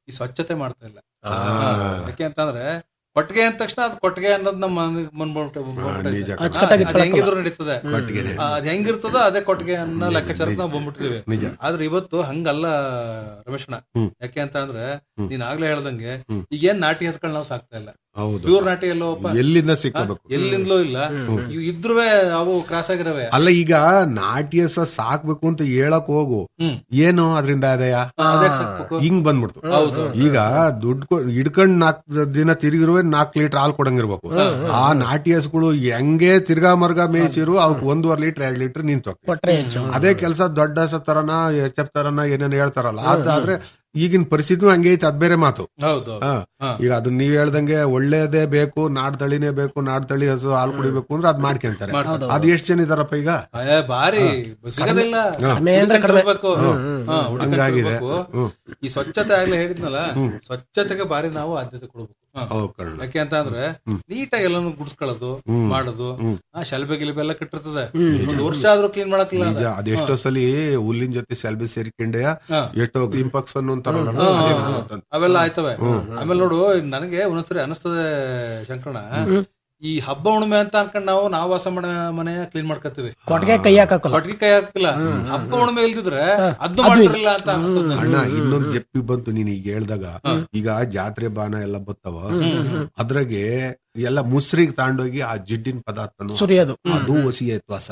ಈ ಸ್ವಚ್ಛತೆ ಮಾಡ್ತಾ ಇಲ್ಲ ಹಾ, ಯಾಕೆ ಅಂತಂದ್ರೆ ಕೊಟ್ಟಿಗೆ ಅಂದ ತಕ್ಷಣ ಅದು ಕೊಟ್ಟಿಗೆ ಅನ್ನೋದು ನಮ್ಮ ಮನಗ್ ಬಂದ್ಬಿಟ್ಟು- ಬಂದ್ಬಿಟ್ಟೈತೆ. ನಿಜ. ಹಾ, ಅಚ್ಚುಕಟ್ಟಾಗಿ ಅದು ಹೆಂಗಿದ್ರು ನಡೀತದೆ ಕೊಟ್ಟಿಗೆನೆ. ಆ, ಅದ್ ಹೆಂಗಿರ್ತದೋ ಅದೇ ಕೊಟ್ಟಿಗೆ ಅನ್ನೋ ಲೆಕ್ಕಾಚಾರಕ್ಕೆ ನಾವು ಬಂದ್ಬಿಟ್ಟಿದೀವಿ ನಿಜ. ಆದ್ರೆ ಇವತ್ತು ಹಂಗಲ್ಲ ರಮೇಶಣ್ಣ ಹ್ಮ್. ಯಾಕೆ ಅಂತ ಅಂದ್ರೆ ಹ್ಮ್. ನೀನ್ ಆಗ್ಲೇ ಹೇಳ್ದಂಗೆ ಈಗೇನ್ ನಾಟಿ ಹಸುಗಳ್ ನಾವು ಸಾಕ್ತಾ ಇಲ್ಲ ಹೌದು ಪ್ಯೂರ್ ನಾಟಿ ಎಲ್ಲೋಪ್ಪ ಎಲ್ಲಿಂದ ಸಿಕ್ಕಬೇಕು ಎಲ್ಲಿಂದಲೂ ಇಲ್ಲ ಇವ್ ಇದ್ರುವೆ ಅವು ಕ್ರಾಸ್ ಆಗಿರವೆ ಅಲ್ಲ ಈಗ ನಾಟಿ ಹಸ ಸಾಕ್ಬೇಕು ಅಂತ ಹೇಳಕ್ ಹೋಗು ಹ್ಮ್. ಏನು ಅದರಿಂದ ಆದಾಯ ಅದ್ಯಾಕ್ ಸಾಕ್ಬೇಕು? ಹಿಂಗ್ ಬಂದ್ಬಿಡ್ತು ಹೌದು. ಈಗ ದುಡ್ಡು ಹಿಡ್ಕೊಂಡ್ ನಾಕ್ ದಿನ ತಿರುಗಿರುವೆ ನಾಲ್ಕು ಲೀಟರ್ ಹಾಲು ಕೊಡಂಗಿರ್ಬೇಕು ಆ ನಾಟಿ ಹಸುಗಳು ಹೆಂಗೆ ತಿರ್ಗಾ ಮರ್ಗ ಮೇಯ್ಸಿರು ಅವಕ್ ಒಂದೂವರೆ ಲೀಟರ್ ಎರಡ್ ಲೀಟರ್ ನಿಂತು ಕೊಟ್ರೆ ಹೆಚ್ಚು ಅದೇ ಕೆಲಸ ದೊಡ್ಡ ಹಸ ತರನ ಎಚ್ ಎಫ್ ತರನ ಏನೇನು ಹೇಳ್ತಾರಲ್ಲ ಅದಾದ್ರೆ ಈಗಿನ ಪರಿಸ್ಥಿತಿ ಹಂಗೆ ಐತೆ ಅದ್ ಬೇರೆ ಮಾತು ಹೌದು ಹಾ. ಈಗ ಅದನ್ನ ನೀವ್ ಹೇಳ್ದಂಗೆ ಒಳ್ಳೇದೇ ಬೇಕು ನಾಡ್ ತಳಿನೇ ಬೇಕು ನಾಡ್ ತಳಿ ಹಸು ಹಾಲು ಕುಡಿಬೇಕು ಅಂದ್ರೆ ಅದ್ ಮಾಡ್ಕೊಂತಾರೆ ಮಾಡ್ತಾರೆ. ಅದ್ ಎಷ್ಟ್ ಜನ ಇದಾರಪ್ಪ ಈಗ ಅಯ್ಯ, ಬಾರಿ ಸಿಗೋದಿಲ್ಲ ಕಡಿಮೆ ಅಂದ್ರೆ ಕಡಿಮೆ. ಹುಡುಕಂತಿರ್ಬೇಕು. ಹಾ, ಹಂಗಾಗಿದೆ. ಹುಡುಕಂತಿರ್ಬೇಕು. ಹ್ಮ್. ಈ ಸ್ವಚ್ಛತೆ ಆಗ್ಲೇ ಹೇಳಿದ್ನಲ್ಲ ಸ್ವಚ್ಛತೆಗೆ ಬಾರಿ ನಾವು ಆದ್ಯತೆ ಕೊಡ್ಬೇಕು ಹಾ. ಹೌದ್ ಕಣ್ಣ. ಯಾಕೆ ಅಂತ ಅಂದ್ರೆ ನೀಟಾಗಿ ಎಲ್ಲಾನು ಗುಡ್ಸ್ಕೊಳ್ಳೋದು ಹ್ಮ್. ಮಾಡೋದು ಹ್ಮ್. ಆ ಶೆಲ್ಬೆ ಗಿಲ್ಬೆ ಎಲ್ಲ ಕಟ್ಟಿರ್ತದೆ ಒಂದ್ ವರ್ಷ ಆದ್ರೂ ಕ್ಲೀನ್ ಮಾಡಕ್ಕಿಲ್ಲ ನಿಜ ಅದೆಷ್ಟೋ ಸಲಿ ಹುಲ್ಲಿನ ಜೊತೆ ಸೆಲ್ಬಿ ಸೇರಿಕೊಂಡೆ ಹಾ. ಎಷ್ಟೋ ಇಂಪಕ್ಷನ್ ಅಂತಾರಲ್ಲ ಹಾ, ಅದೇ ಹಾ, ನಾನು ಅಂತ. ಅವೆಲ್ಲ ಆಯ್ತವೆ ಹ್ಮ್. ಆಮೇಲೆ ನೋಡು ನನಗೆ ಒಂದೊಂದ್ಸರಿ ಅನಿಸ್ತದೆ ಶಂಕರಣ ಈ ಹಬ್ಬ ಹುಣ್ಣಿಮೆ ಅಂತ ಅನ್ಕೊಂಡ್ ನಾವು ನಾವು ವಾಸ ಮಾಡೋ ಮನೆ ಕ್ಲೀನ್ ಮಾಡ್ಕೊತೀವಿ ಕೊಟ್ಟಿಗೆ ಕೈ ಹಾಕಲ್ಲ ಕೊಟ್ಟಿಗೆ ಕೈ ಹಾಕಿಲ್ಲ ಹಬ್ಬ ಹುಣ್ಣಿಮೆ ಇಲ್ದಿದ್ರೆ ಅದು ಮಾಡ್ತಿರ್ಲಿಲ್ಲ ಅಂತ ಅನಿಸ್ತದೆ ಅಣ್ಣ ಇನ್ನೊಂದ್ ಗೆಪ್ಪಿ ಬಂತು ನೀನ್ ಈಗ ಹೇಳ್ದಾಗ ಈಗ ಜಾತ್ರೆ ಬಾನ ಎಲ್ಲ ಬತ್ತವ ಅದ್ರಾಗೆ ಎಲ್ಲ ಮುಸ್ರಿಗೆ ತಾಂಡೋಗಿ ಆ ಜಿಡ್ಡಿನ ಪದಾರ್ಥನು ಸುರಿಯೋದು. ಅದು ಹಸಿ ತ್ವಾಸ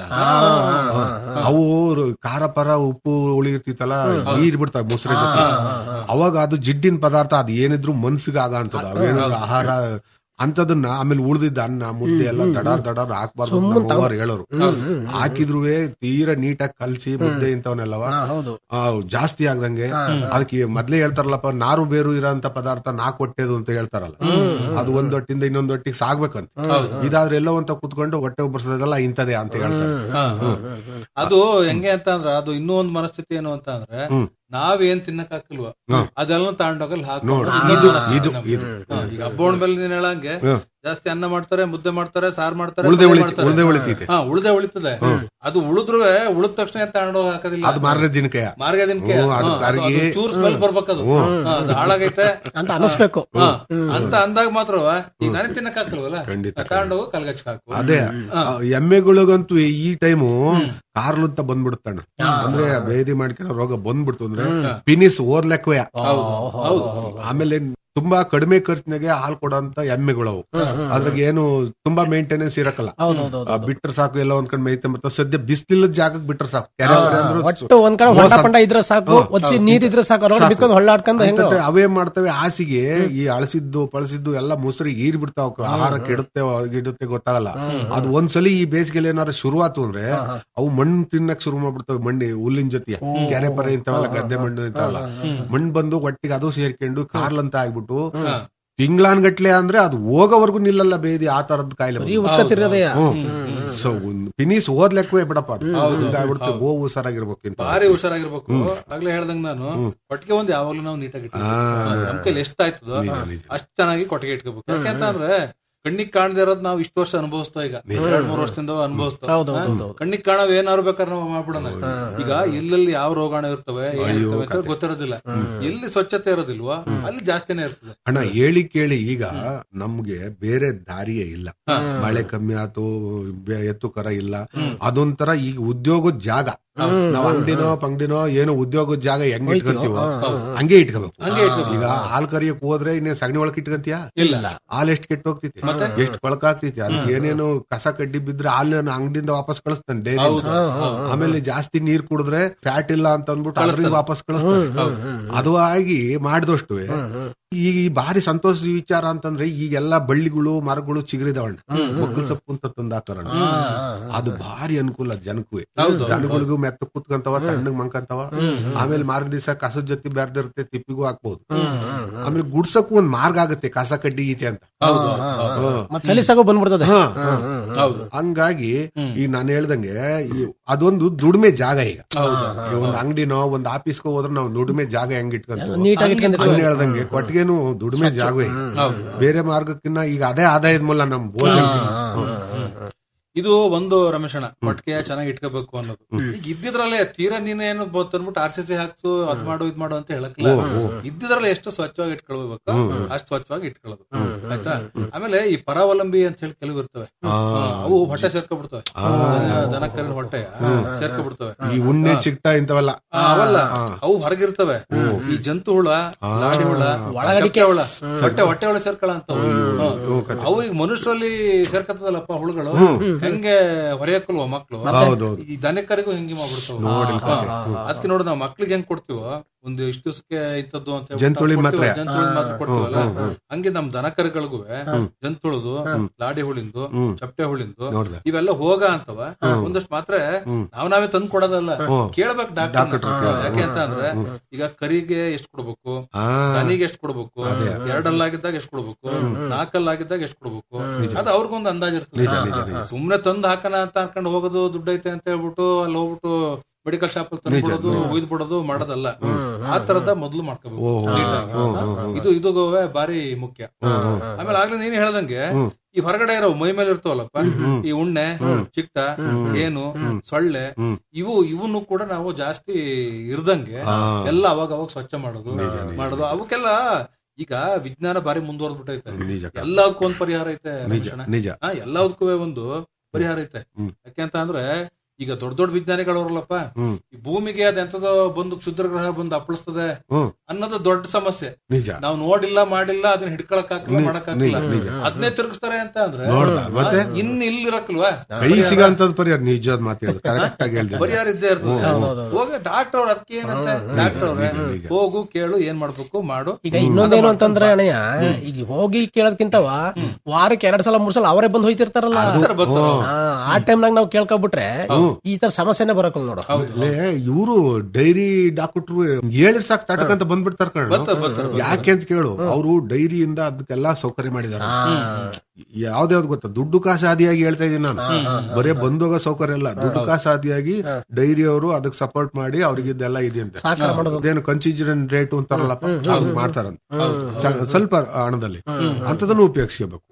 ಅವು ಖಾರ ಪರ ಉಪ್ಪು ಹುಳಿ ಇರ್ತಿತ್ತಲ್ಲ ನೀರ್ ಬಿಡ್ತಾವ ಮುಸ್ರೆ ಜೊತೆ ಅವಾಗ ಅದು ಜಿಡ್ಡಿನ ಪದಾರ್ಥ ಅದು ಏನಿದ್ರು ಮನ್ಸಿಗೆ ಆಗ ಅಂತದ ಅವೇನಾದ್ರು ಆಹಾರ ಅಂತದನ್ನ ಆಮೇಲೆ ಉಳ್ದಿದ್ದ ಅನ್ನ ಮುದ್ದೆ ಎಲ್ಲ ದಡಾರ್ ದಡಾರ್ ಹಾಕ್ಬಾರ್ದು ಅಂತ ನಮ್ಮ ಅವ್ವಾರು ಹೇಳೋರು ಹಾಕಿದ್ರು ತೀರಾ ನೀಟಾಗಿ ಕಲ್ಸಿ ಮುದ್ದೆ ಇಂಥವನ್ನೆಲ್ಲವ ಹೌದು ಆ, ಜಾಸ್ತಿ ಆಗ್ದಂಗೆ ಅದಕ್ಕೆ ಮೊದ್ಲೇ ಹೇಳ್ತಾರಲ್ಲಪ್ಪ ನಾರು ಬೇರು ಇರೋಂತ ಪದಾರ್ಥ ನಾಕ್ ಹೊಟ್ಟೆದು ಅಂತ ಹೇಳ್ತಾರಲ್ಲ ಅದು ಒಂದ್ ಹೊಟ್ಟಿಂದ ಇನ್ನೊಂದ್ ಹೊಟ್ಟಿಗೆ ಸಾಗ್ಬೇಕಂತ ಇದಾದ್ರೆ ಎಲ್ಲೋ ಅಂತ ಕುತ್ಕೊಂಡು ಹೊಟ್ಟೆ ಬರ್ಸೋದೆಲ್ಲ ಇಂಥದೇ ಅಂತ ಹೇಳ್ತಾರೆ ಹಾ, ಹಾ. ಅದು ಹೆಂಗೆ ಅಂತ ಅಂದ್ರ ಅದು ಇನ್ನೂ ಒಂದು ಮನಸ್ಥಿತಿ ಏನು ಅಂತ ಅಂದ್ರೆ ಹ್ಮ್. ನಾವೇನ್ ತಿನ್ನಕ್ ಹಾಕಿಲ್ವ ಹ್ಮ್. ಅದೆಲ್ಲ ತಗೊಂಡೋಗಲ್ಲಿ ಹಾಕೊಂಡು ನೋಡು, ಇನ್ನೊಂದು ಇದು- ಮನಸ್ಥಿತಿ ಇದು- ನಮ್ಗೆ. ಇದು. ಹಾ, ಈಗ ಹಬ್ಬ ಮೇಲೆ ನೀನ್ ಹೇಳಂಗೆ ಹ್ಮ್. ಜಾಸ್ತಿ ಅನ್ನ ಮಾಡ್ತಾರೆ ಮುದ್ದೆ ಮಾಡ್ತಾರೆ ಸಾರ್ ಮಾಡ್ತಾರೆ ಉಳ್ದೆ ಪಲ್ಯ ಉಳಿತಿ- ಮಾಡ್ತಾರೆ. ಉಳ್ದೆ ಉಳಿತೈತೆ. ಹಾ ಉಳ್ದೆ ಉಳಿತದೆ ಅದು ಉಳಿದ್ರು ಉಳಿದ ತಕ್ಷಣ ತಗೊಂಡೋಗಿ ಹಾಕೋದಿಲ್ಲ ಅದು ಮಾರನೇ ದಿನಕ್ಕೆ ಮಾರ್ಗ ದಿನಕ್ಕೆ ಹ್ಮ್, ಅದು ಕರ್ಗಿ- ಚೂರ್ ಸ್ಮೆಲ್ ಬರ್ಬೇಕದು ಹ್ಮ್. ಹಾ, ಅದು ಹಾಳಾಗೈತೆ ಅಂತ ಅನಿಸ್ಬೇಕು ಹಾ, ಅಂತ ಅಂದಾಗ ಮಾತ್ರ ಈಗ ನನಗೆ ತಿನ್ನಕ್ ಹಾಕಲ್ವಲ್ಲ ಖಂಡಿತ. ತಗೊಂಡೋಗಿ ಕಲ್ಗಚ್ಚ ಹಾಕು ಅದೇ ಆ, ಎಮ್ಮೆಗಳಿಗಂತೂ ಈ ಟೈಮು ಕಾರ್ಲು ಅಂತ ಬಂದ್ಬಿಡುತ್ತಣ್ಣ ಅಂದ್ರೆ ಬೇದಿ ಮಾಡ್ಕೊಳ್ಳೋ ರೋಗ ಬಂದ್ಬಿಡ್ತು ಅಂದ್ರೆ ಪಿನಿಸ್ ಓದ್ಲೆಕ್ಕವೇ ಆಮೇಲೆ ತುಂಬಾ ಕಡಿಮೆ ಖರ್ಚಿನಾಗೆ ಹಾಲು ಕೊಡೋಂತ ಎಮ್ಮೆಗಳವು ಅದ್ರಾಗ ಏನು ತುಂಬಾ ಮೇಂಟೆನೆನ್ಸ್ ಇರಕಲ್ಲ ಆ, ಬಿಟ್ರೆ ಸಾಕು ಎಲ್ಲ ಒಂದ್ ಕಡೆ ಮೇಯ್ತೆ ಮತ್ತೆ ಸದ್ಯ ಬಿಸ್ಲಿಲ್ಲದ ಜಾಗಕ್ಕೆ ಬಿಟ್ರೆ ಸಾಕು ಕೆರೆ ಹೊರೆ ಅಂದ್ರೂ ಒಟ್ಟು ಒಂದ್ ಕಡೆ ಹೊಂಡ ಪಂಡ ಇದ್ರೆ ಸಾಕು ಹ್ಮ್. ಒದ್ಸಿ ನೀರ್ ಇದ್ರೆ ಸಾಕು ರೋಡ್ ಸಾಕು. ಬಿತ್ಕೊಂಡು ಹೊಳ್ಳಾಡ್ಕೊಂಡು ಹೆಂಗೋ ಅಂತಂದ್ರೆ ಅವೇ ಮಾಡ್ತವೆ ಹಾಸಿಗೆ ಈ ಅಳಸಿದ್ದು ಪಳಸಿದ್ದು ಎಲ್ಲ ಮುಸ್ರಿ ಈರ್ ಬಿಡ್ತಾವ ಆಹಾರ ಕೆಡುತ್ತೆ ಗಿಡುತ್ತೆ ಗೊತ್ತಾಗಲ್ಲ ಅದು ಒಂದ್ಸಲಿ ಈ ಬೇಸಿಗೆಲಿ ಏನಾರ ಶುರುವಾತು ಅಂದ್ರೆ ಅವು ಮಣ್ಣು ತಿನ್ನಕ್ ಶುರು ಮಾಡ್ಬಿಡ್ತವೆ ಮಣ್ಣಿ ಹುಲ್ಲಿನ ಜೊತೆ ಕೆರೆ ಪರೆ ಇಂಥವೆಲ್ಲ ಗದ್ದೆ ಮಣ್ಣು ಇಂಥವಲ್ಲ ಮಣ್ಣು ಬಂದು ಒಟ್ಟಿಗೆ ಅದು ಸೇರ್ಕೊಂಡು ಕಾರ್ಲಂತ ಆಗ್ಬಿಟ್ಟು ತಿಂಗ್ಳಾನ್ಗಟ್ಲೆ ಅಂದ್ರೆ ಅದು ಹೋಗೋವರೆಗೂ ನಿಲ್ಲಲ್ಲ ಬೇದಿ ಆ ತರದ್ ಕಾಯಿಲೆ ಬರೀ ಉಚ್ಕತ್ತಿರೋದೇ. ಸೊ ಫಿನಿಸ್ ಓದ್ಲೆಕ್ಕವೇ ಬಿಡಪ್ಪ ಅದು ಹಿಂಗಾಗ್ಬಿಡ್ತು ಓ ಹುಷಾರಾಗಿರ್ಬೇಕು ಇಂತ ಭಾರಿ ಹುಷಾರಾಗಿರ್ಬೇಕು ಆಗ್ಲೇ ಹೇಳ್ದಂಗ್ ನಾನು ಕೊಟ್ಟಿಗೆ ಒಂದ್ ಯಾವಾಗ್ಲೂ ನಾವು ನೀಟಾಗಿ ನಮ್ ಕೈಲಿ ಎಷ್ಟ್ ಆಯ್ತದೋ ಅಷ್ಟ್ ಚೆನ್ನಾಗಿ ಕೊಟ್ಟಿಗೆ ಇಟ್ಕೋಬೇಕು ಯಾಕೆಂತ ಅಂದ್ರೆ ಕಣ್ಣಿಗೆ ಕಾಣದೇ ಇರೋದ್ ನಾವು ಇಷ್ಟು ವರ್ಷ ಅನುಭವಿಸ್ತೋ ಈಗ ಎರಡ್ ಮೂರ್ ವರ್ಷದಿಂದ ಅನುಭವಿಸ್ತೋ ಹೌದು, ಹೌದು, ಹೌದು. ಕಣ್ಣಿಗೆ ಕಾಣವ್ ಏನಾರು ಬೇಕಾದ್ರೆ ನಾವು ಮಾಡ್ಬಿಡೋಣ ಈಗ ಎಲ್ಲೆಲ್ಲಿ ಯಾವ ರೋಗಾಣು ಇರ್ತವೆ ಏನಿರ್ತವೆ ಅಂತ ಗೊತ್ತಿರೋದಿಲ್ಲ ಎಲ್ಲಿ ಸ್ವಚ್ಛತೆ ಇರೋದಿಲ್ವಾ ಅಲ್ಲಿ ಜಾಸ್ತಿನೇ ಇರ್ತದೆ ಅಣ್ಣ ಹೇಳಿ ಕೇಳಿ ಈಗ ನಮ್ಗೆ ಬೇರೆ ದಾರಿಯೇ ಇಲ್ಲ ಮಳೆ ಕಮ್ಮಿ ಆತು ಬೆ- ಎತ್ತು ಕರ ಇಲ್ಲ ಅದೊಂಥರ ಈಗ ಉದ್ಯೋಗದ ಜಾಗ ನಾವ್ ಅಂಗಡಿನೋ ಪಂಗಡಿನೋ ಏನೋ ಉದ್ಯೋಗದ ಜಾಗ ಹೆಂಗ್ ಇಟ್ಕೊಂತೀವೋ ಹಂಗೆ ಇಟ್ಕೋಬೇಕು ಹಂಗೆ ಇಟ್ಕೋಬೇಕು. ಈಗ ಹಾಲ್ ಕರಿಯಕ್ ಹೋದ್ರೆ ಇನ್ನೇ ಸಗಣಿ ಒಳಕ್ ಇಟ್ಕೊಂತೀಯ ಇಲ್ಲ ಹಾಲ್ ಎಷ್ಟ್ ಕೆಟ್ಟ ಹೋಗ್ತೈತಿ ಎಷ್ಟ್ ಕೊಳಕಾಗ್ತೈತಿ ಅದಕ್ಕೆ ಏನೇನು ಕಸ ಕಡ್ಡಿ ಬಿದ್ರೆ ಹಾಲ್ ಅಂಗಡಿಯಿಂದ ವಾಪಸ್ ಕಳಿಸ್ತಾನೆ ಡೈರಿ ಹೌದು, ಹೌದು. ಆಮೇಲೆ ಜಾಸ್ತಿ ನೀರ್ ಕುಡಿದ್ರೆ ಫ್ಯಾಟ್ ಇಲ್ಲ ಅಂತ ಅಂದ್ಬಿಟ್ಟು ಅದ್ರಿಂದ ವಾಪಸ್ ಕಳಿಸ್ತಾನೆ ಅದು ಆಗಿ ಮಾಡಿದಷ್ಟು ಈಗ ಈ ಭಾರಿ ಸಂತೋಷ ವಿಚಾರ ಅಂತಂದ್ರೆ ಈಗೆಲ್ಲ ಬಳ್ಳಿಗಳು ಮರಗಳು ಚಿಗುರಿದವಣ್ಣ ಮಗ್ಗಲ್ ಸೊಪ್ಪು ಅಂತ ತಂದಾಕರಣ ಅದು ಭಾರಿ ಅನುಕೂಲ ಜನಕ್ಕೂ ಹೌದು, ದನಗಳಿಗೂ ಮೆತ್ತ ಕುತ್ಕಂತವ ತಣ್ಣಗ್ ಮಂಕಂತವ ಆಮೇಲೆ ಮಾರನೇ ದಿವಸ ಕಸದ ಜೊತೆ ಬೆರ್ದಿರುತ್ತೆ ತಿಪ್ಪಿಗೂ ಹಾಕ್ಬೋದು ಆಮೇಲೆ ಗುಡ್ಸಕ್ಕೂ ಒಂದ್ ಮಾರ್ಗ ಆಗುತ್ತೆ ಕಸ ಕಡ್ಡಿ ಗೀತೆ ಅಂತ ಹೌದು, ಹ್ಮ್. ಮತ್ ಸಲೀಸಾಗೋ ಬಂದ್ಬಿಡ್ತದೆ ಹಾ, ಹೌದು ಹಂಗಾಗಿ ಈಗ ನಾನು ಹೇಳ್ದಂಗೆ ಈ ಅದೊಂದು ದುಡಿಮೆ ಜಾಗ ಈಗ ಈಗ ಒಂದ್ ಅಂಗಡಿನೋ ಒಂದ್ ಆಫೀಸ್ಗೋ ಹೋದ್ರೆ ನಾವು ದುಡಿಮೆ ಜಾಗ ಹೆಂಗ್ ಇಟ್ಕೊಂತೀವಿ ನೀಟಾಗಿ ಇಟ್ಕೊಂಡಿರ್ತೀವಿ. ಹಂಗ್ ಹೇಳ್ದಂಗೆ ಕೊಟ್ಟಿಗೆನು ದುಡಿಮೆ ಜಾಗವೇ ಬೇರೆ ಮಾರ್ಗಕ್ಕಿನ್ನ ಈಗ ಅದೇ ಆದಾಯದ ಮೂಲ ನಮ್ ಭೋಜನ ಇದು ಒಂದು ರಮೇಶಣ್ಣ ಹೊಟ್ಟಿಗೆ ಚೆನ್ನಾಗಿ ಇಟ್ಕೋಬೇಕು ಅನ್ನೋದು ಈಗ ಇದ್ದಿದ್ರಲ್ಲೇ ತೀರಾ ನೀನೇನು ತಂದ್ಬಿಟ್ಟು ಆರ್ ಸಿ ಸಿ ಹಾಕ್ಸು ಅದ್ ಮಾಡು ಇದ್ ಮಾಡು ಅಂತ ಹೇಳಕ್ಕಿಲ್ಲ ಓ, ಓ. ಇದ್ದಿದ್ರಲ್ಲೇ ಎಷ್ಟು ಸ್ವಚ್ಛವಾಗಿ ಇಟ್ಕೊಳ್ಬೇಕು ಹ್ಮ್. ಅಷ್ಟು ಸ್ವಚ್ಛವಾಗಿ ಇಟ್ಕೊಳ್ಳೋದು ಆಯ್ತಾ ಆಮೇಲೆ ಈ ಪರಾವಲಂಬಿ ಅಂತ ಹೇಳಿ ಕೆಲವು ಇರ್ತವೆ ಆ. ಆ, ಅವು ಹೊಟ್ಟೆ ಸೇರ್ಕೊಬಿಡ್ತವೆ ಆ. ದನ ಕರಿನ ಹೊಟ್ಟೆ ಸೇರ್ಕೊಬಿಡ್ತವೆ ಈ ಉಣ್ಣೆ ಚಿಕ್ಟ ಇಂಥವೆಲ್ಲ ಆ, ಅವಲ್ಲ ಅವು ಹೊರಗಿರ್ತವೆ ಈ ಜಂತು ಹುಳ ಲಾಡಿ ಹುಳ ಒಳಗಡಿಕೆ ಹುಳ ಹೊಟ್ಟೆ ಹೊಟ್ಟೆ ಒಳಗೆ ಸೇರ್ಕೊಳ ಅಂತ ಅವು ಈಗ ಮನುಷ್ಯರಲ್ಲಿ ಸೇರ್ಕತ್ತದಲ್ಲಪ್ಪ ಹುಳುಗಳು ಹೆಂಗೆ ಹೊರೆಯಕ್ಕಲ್ವ ಮಕ್ಳು ಹೌದು, ಹೌದು. ಈ ದನಕರಿಗೂ ಹಿಂಗೆ ಮಾಡ್ಬಿಡ್ತಾವ ನೋಡಿಲ್ಲ ಕತೆ. ಅದಕ್ಕೆ ನೋಡು ನಾವು ಮಕ್ಳಿಗೆ ಹೆಂಗ್ ಕೊಡ್ತೀವೋ ಒಂದು ಇಷ್ಟು ದಿವಸಕ್ಕೆ ಇಂಥದ್ದು ಅಂತ ಹೇಳ್ಬಿಟ್ಟು ಜಂತುಳಿ ಕೊಡ್ತೀವಲ್ಲ, ಮಾತ್ರೆ. ಜಂತುಳಿ ಮಾತ್ರ ಕೊಡ್ತೀವಲ್ಲ ಹ್ಮ್, ಹ್ಮ್, ಹಂಗೆ ನಮ್ ದನಕರುಗಳಿಗೂ ಜಂತುಳುದು ಲಾಡಿ ಹುಳಿಂದು ಹ್ಮ್. ಚಪ್ಪಟೆ ಹುಳಿಂದು ನೋಡ್ದೆ. ಇವೆಲ್ಲ ಹೋಗ ಅಂತವ ಒಂದಷ್ಟು ಮಾತ್ರ ನಾವ್ ನಾವೇ ತಂದು ಕೊಡೋದಲ್ಲ ಹ್ಮ್. ಕೇಳ್ಬೇಕು ಡಾಕ್ಟರ್ ಡಾಕ್ಟರ್ ಹತ್ರ ಯಾಕೆ ಅಂತ ಅಂದ್ರೆ ಈಗ ಕರಿಗೆ ಎಷ್ಟು ಕೊಡ್ಬೇಕು ಆ. ದನಿಗೆ ಎಷ್ಟು ಕೊಡ್ಬೇಕು ಎರಡಲ್ಲಾಗಿದ್ದಾಗ ಎಷ್ಟು ಕೊಡ್ಬೇಕು ನಾಲ್ಕಲ್ಲಾಗಿದ್ದಾಗ ಎಷ್ಟು ಕೊಡ್ಬೇಕು ಅದು ಅವ್ರಿಗೊಂದು ಅಂದಾಜ್ ನಿಜ, ನಿಜ, ಇರ್ತದೆ ನಿಜ. ಸುಮ್ನೆ ತಂದ್ ಹಾಕಣ ಅಂತ ಅನ್ಕೊಂಡು ಹೋಗೋದು ದುಡ್ಡು ಐತೆ ಅಂತ ಹೇಳ್ಬಿಟ್ಟು ಅಲ್ಲಿ ಹೋಗ್ಬಿಟ್ಟು ಮೆಡಿಕಲ್ ಶಾಪ್ ಅಲ್ಲಿ ನಿಜ, ತಂದ್ಬಿಡೋದು ನಿಜ. ಒಯ್ದು ಬಿಡೋದು ಮಾಡೋದಲ್ಲ ಆ ತರದ ಮೊದ್ಲು ಮಾಡ್ಕೋಬೇಕು ಓ, ಓ, ನೀಟಾಗಿ. ಓ, ಹಾ? ಓ, ಓ. ಇದು ಇದು ಗೋವೆ ಬಾರಿ ಮುಖ್ಯ ಆಮೇಲೆ ಆಗ್ಲೇ ನೀನ್ ಹೇಳ್ದಂಗೆ ಈ ಹೊರಗಡೆ ಇರೋ ಮೈ ಮೇಲೆ ಇರ್ತಾವಲ್ಲಪ್ಪ ಈ ಉಣ್ಣೆ ಚಿಕ್ಟ ಏನು ಸೊಳ್ಳೆ ಇವು ಇವನ್ನು ಕೂಡ ನಾವು ಜಾಸ್ತಿ ಇರ್ದಂಗೆ ಹಾ. ಎಲ್ಲ ಅವಾಗ ಅವಾಗ ಸ್ವಚ್ಛ ಮಾಡೋದು ಮಾಡೋದು ಅವಕ್ಕೆಲ್ಲ ಈಗ ವಿಜ್ಞಾನ ಬಾರಿ ಮುಂದುವರೆದ್ಬಿಟ್ಟೈತೆ ನಿಜ ಕಣೆ. ಎಲ್ಲದಕ್ಕೂ ಒಂದು ಪರಿಹಾರ ಐತೆ ನಿಜ, ರಮೇಶಣ್ಣ. ನಿಜ. ಹಾ, ಎಲ್ಲದಕ್ಕೂ ಒಂದು ಪರಿಹಾರ ಐತೆ ಯಾಕೆ ಅಂತ ಅಂದ್ರೆ ಈಗ ದೊಡ್ಡ ದೊಡ್ಡ ವಿಜ್ಞಾನಿಗಳು ಅವರಲ್ಲಪ್ಪ ಹ್ಮ್. ಈ ಭೂಮಿಗೆ ಅದೆಂತದೋ ಬಂದು ಕ್ಷುದ್ರ ಗ್ರಹ ಬಂದು ಅಪ್ಪಳಿಸ್ತದೆ ಹ್ಮ್. ಅನ್ನೋದು ದೊಡ್ಡ ಸಮಸ್ಯೆ ನಿಜ ನಾವು ನೋಡಿಲ್ಲ ಮಾಡಿಲ್ಲ ಅದನ್ನ ಹಿಡ್ಕೊಳಕ್ ಹಾಕಿಲ್ಲ ನಿಜ, ಮಾಡಕ್ ಹಾಕಿಲ್ಲ ನಿಜ, ನಿಜ. ಅದನ್ನೇ ತಿರುಗಿಸ್ತಾರೆ ಅಂತ ಅಂದ್ರೆ ನೋಡ್ದ, ಮತ್ತೆ? ಆ, ಇನ್ ಇಲ್ಲಿರಕ್ಲ್ವಾ ಕೈ ಸಿಗಂತದ್ ಪರಿಹಾರ ನಿಜವಾದ ಮಾತು ಹೇಳಿದ್ರು ಕರೆಕ್ಟ್ ಆಗಿ ಹೇಳ್ದೆ ಪರಿಹಾರ ಇದ್ದೇ ಇರ್ತದೆ ಹೋಗ ಡಾಕ್ಟರ್ ಅವ್ರ ಅದಕ್ಕೆ ಏನಂತೆ ಡಾಕ್ಟರ್ ಅವ್ರೆ ಹೋಗು ಕೇಳು ಏನ್ ಮಾಡ್ಬೇಕು ಮಾಡು ಈಗ ಇನ್ನೊಂದೇನು ಅಂತಂದ್ರೆ ಅಣ್ಣಯ್ಯ ಈಗ ಹೋಗಿ ಕೇಳೋದ್ಕಿಂತವ ವಾರಕ್ಕೆ ಎರಡ್ ಸಲ ಮೂರ್ ಸಲ ಅವರೇ ಬಂದು ಹೋಯ್ತಿರ್ತಾರಲ್ಲ ಬರ್ತಾರೆ, ಬರ್ತಾರೆ. ಆ, ಆ ಟೈಮ್ನಾಗ ನಾವು ಕೇಳ್ಕೊಬಿಟ್ರೆ ಈ ತರ ಸಮಸ್ಯೆನೆ ಬರಕಲ್ ನೋಡು ಇವರು ಡೈರಿ ಡಾಕ್ಟ್ರು ಹೇಳಿರ್ ಸಾಕು ತಟಕಂತ ಬಂದ್ಬಿಡ್ತಾರ ಕಣ ಬರ್ತಾರೆ, ಬರ್ತಾರೆ, ಬರ್ತಾರೆ. ಯಾಕೆ ಅಂತ ಕೇಳು ಅವರು ಡೈರಿಯಿಂದ ಅದಕ್ಕೆಲ್ಲ ಸೌಕರ್ಯ ಮಾಡಿದಾರೆ ಯಾವ್ದ್ಯಾವ್ದು ಗೊತ್ತಾ ದುಡ್ಡು ಕಾಸು ಆದಿಯಾಗಿ ಹೇಳ್ತಾ ಇದೀನಿ ನಾನು ಬರೇ ಬಂದೋಗ ಸೌಕರ್ಯ ಇಲ್ಲ ದುಡ್ಡು ಕಾಸು ಆದಿಯಾಗಿ ಡೈರಿ ಅವರು ಅದಕ್ಕೆ ಸಪೋರ್ಟ್ ಮಾಡಿ ಅವ್ರಿಗೆ ಇದೆಲ್ಲ ಇದೆ ಅಂತ ಸಹಕಾರ ಮಾಡೋದು. ಅದೇನು ಕನ್ಸಿಜನ್ ರೇಟ್ ಅಂತಾರಲ್ಲಪ್ಪ ಅದು ಮಾಡ್ತಾರಂತ ಸ- ಸ್ವಲ್ಪ ಹಣದಲ್ಲಿ ಅಂತದನ್ನು ಉಪಯೋಗಿಸ್ಕೋಬೇಕು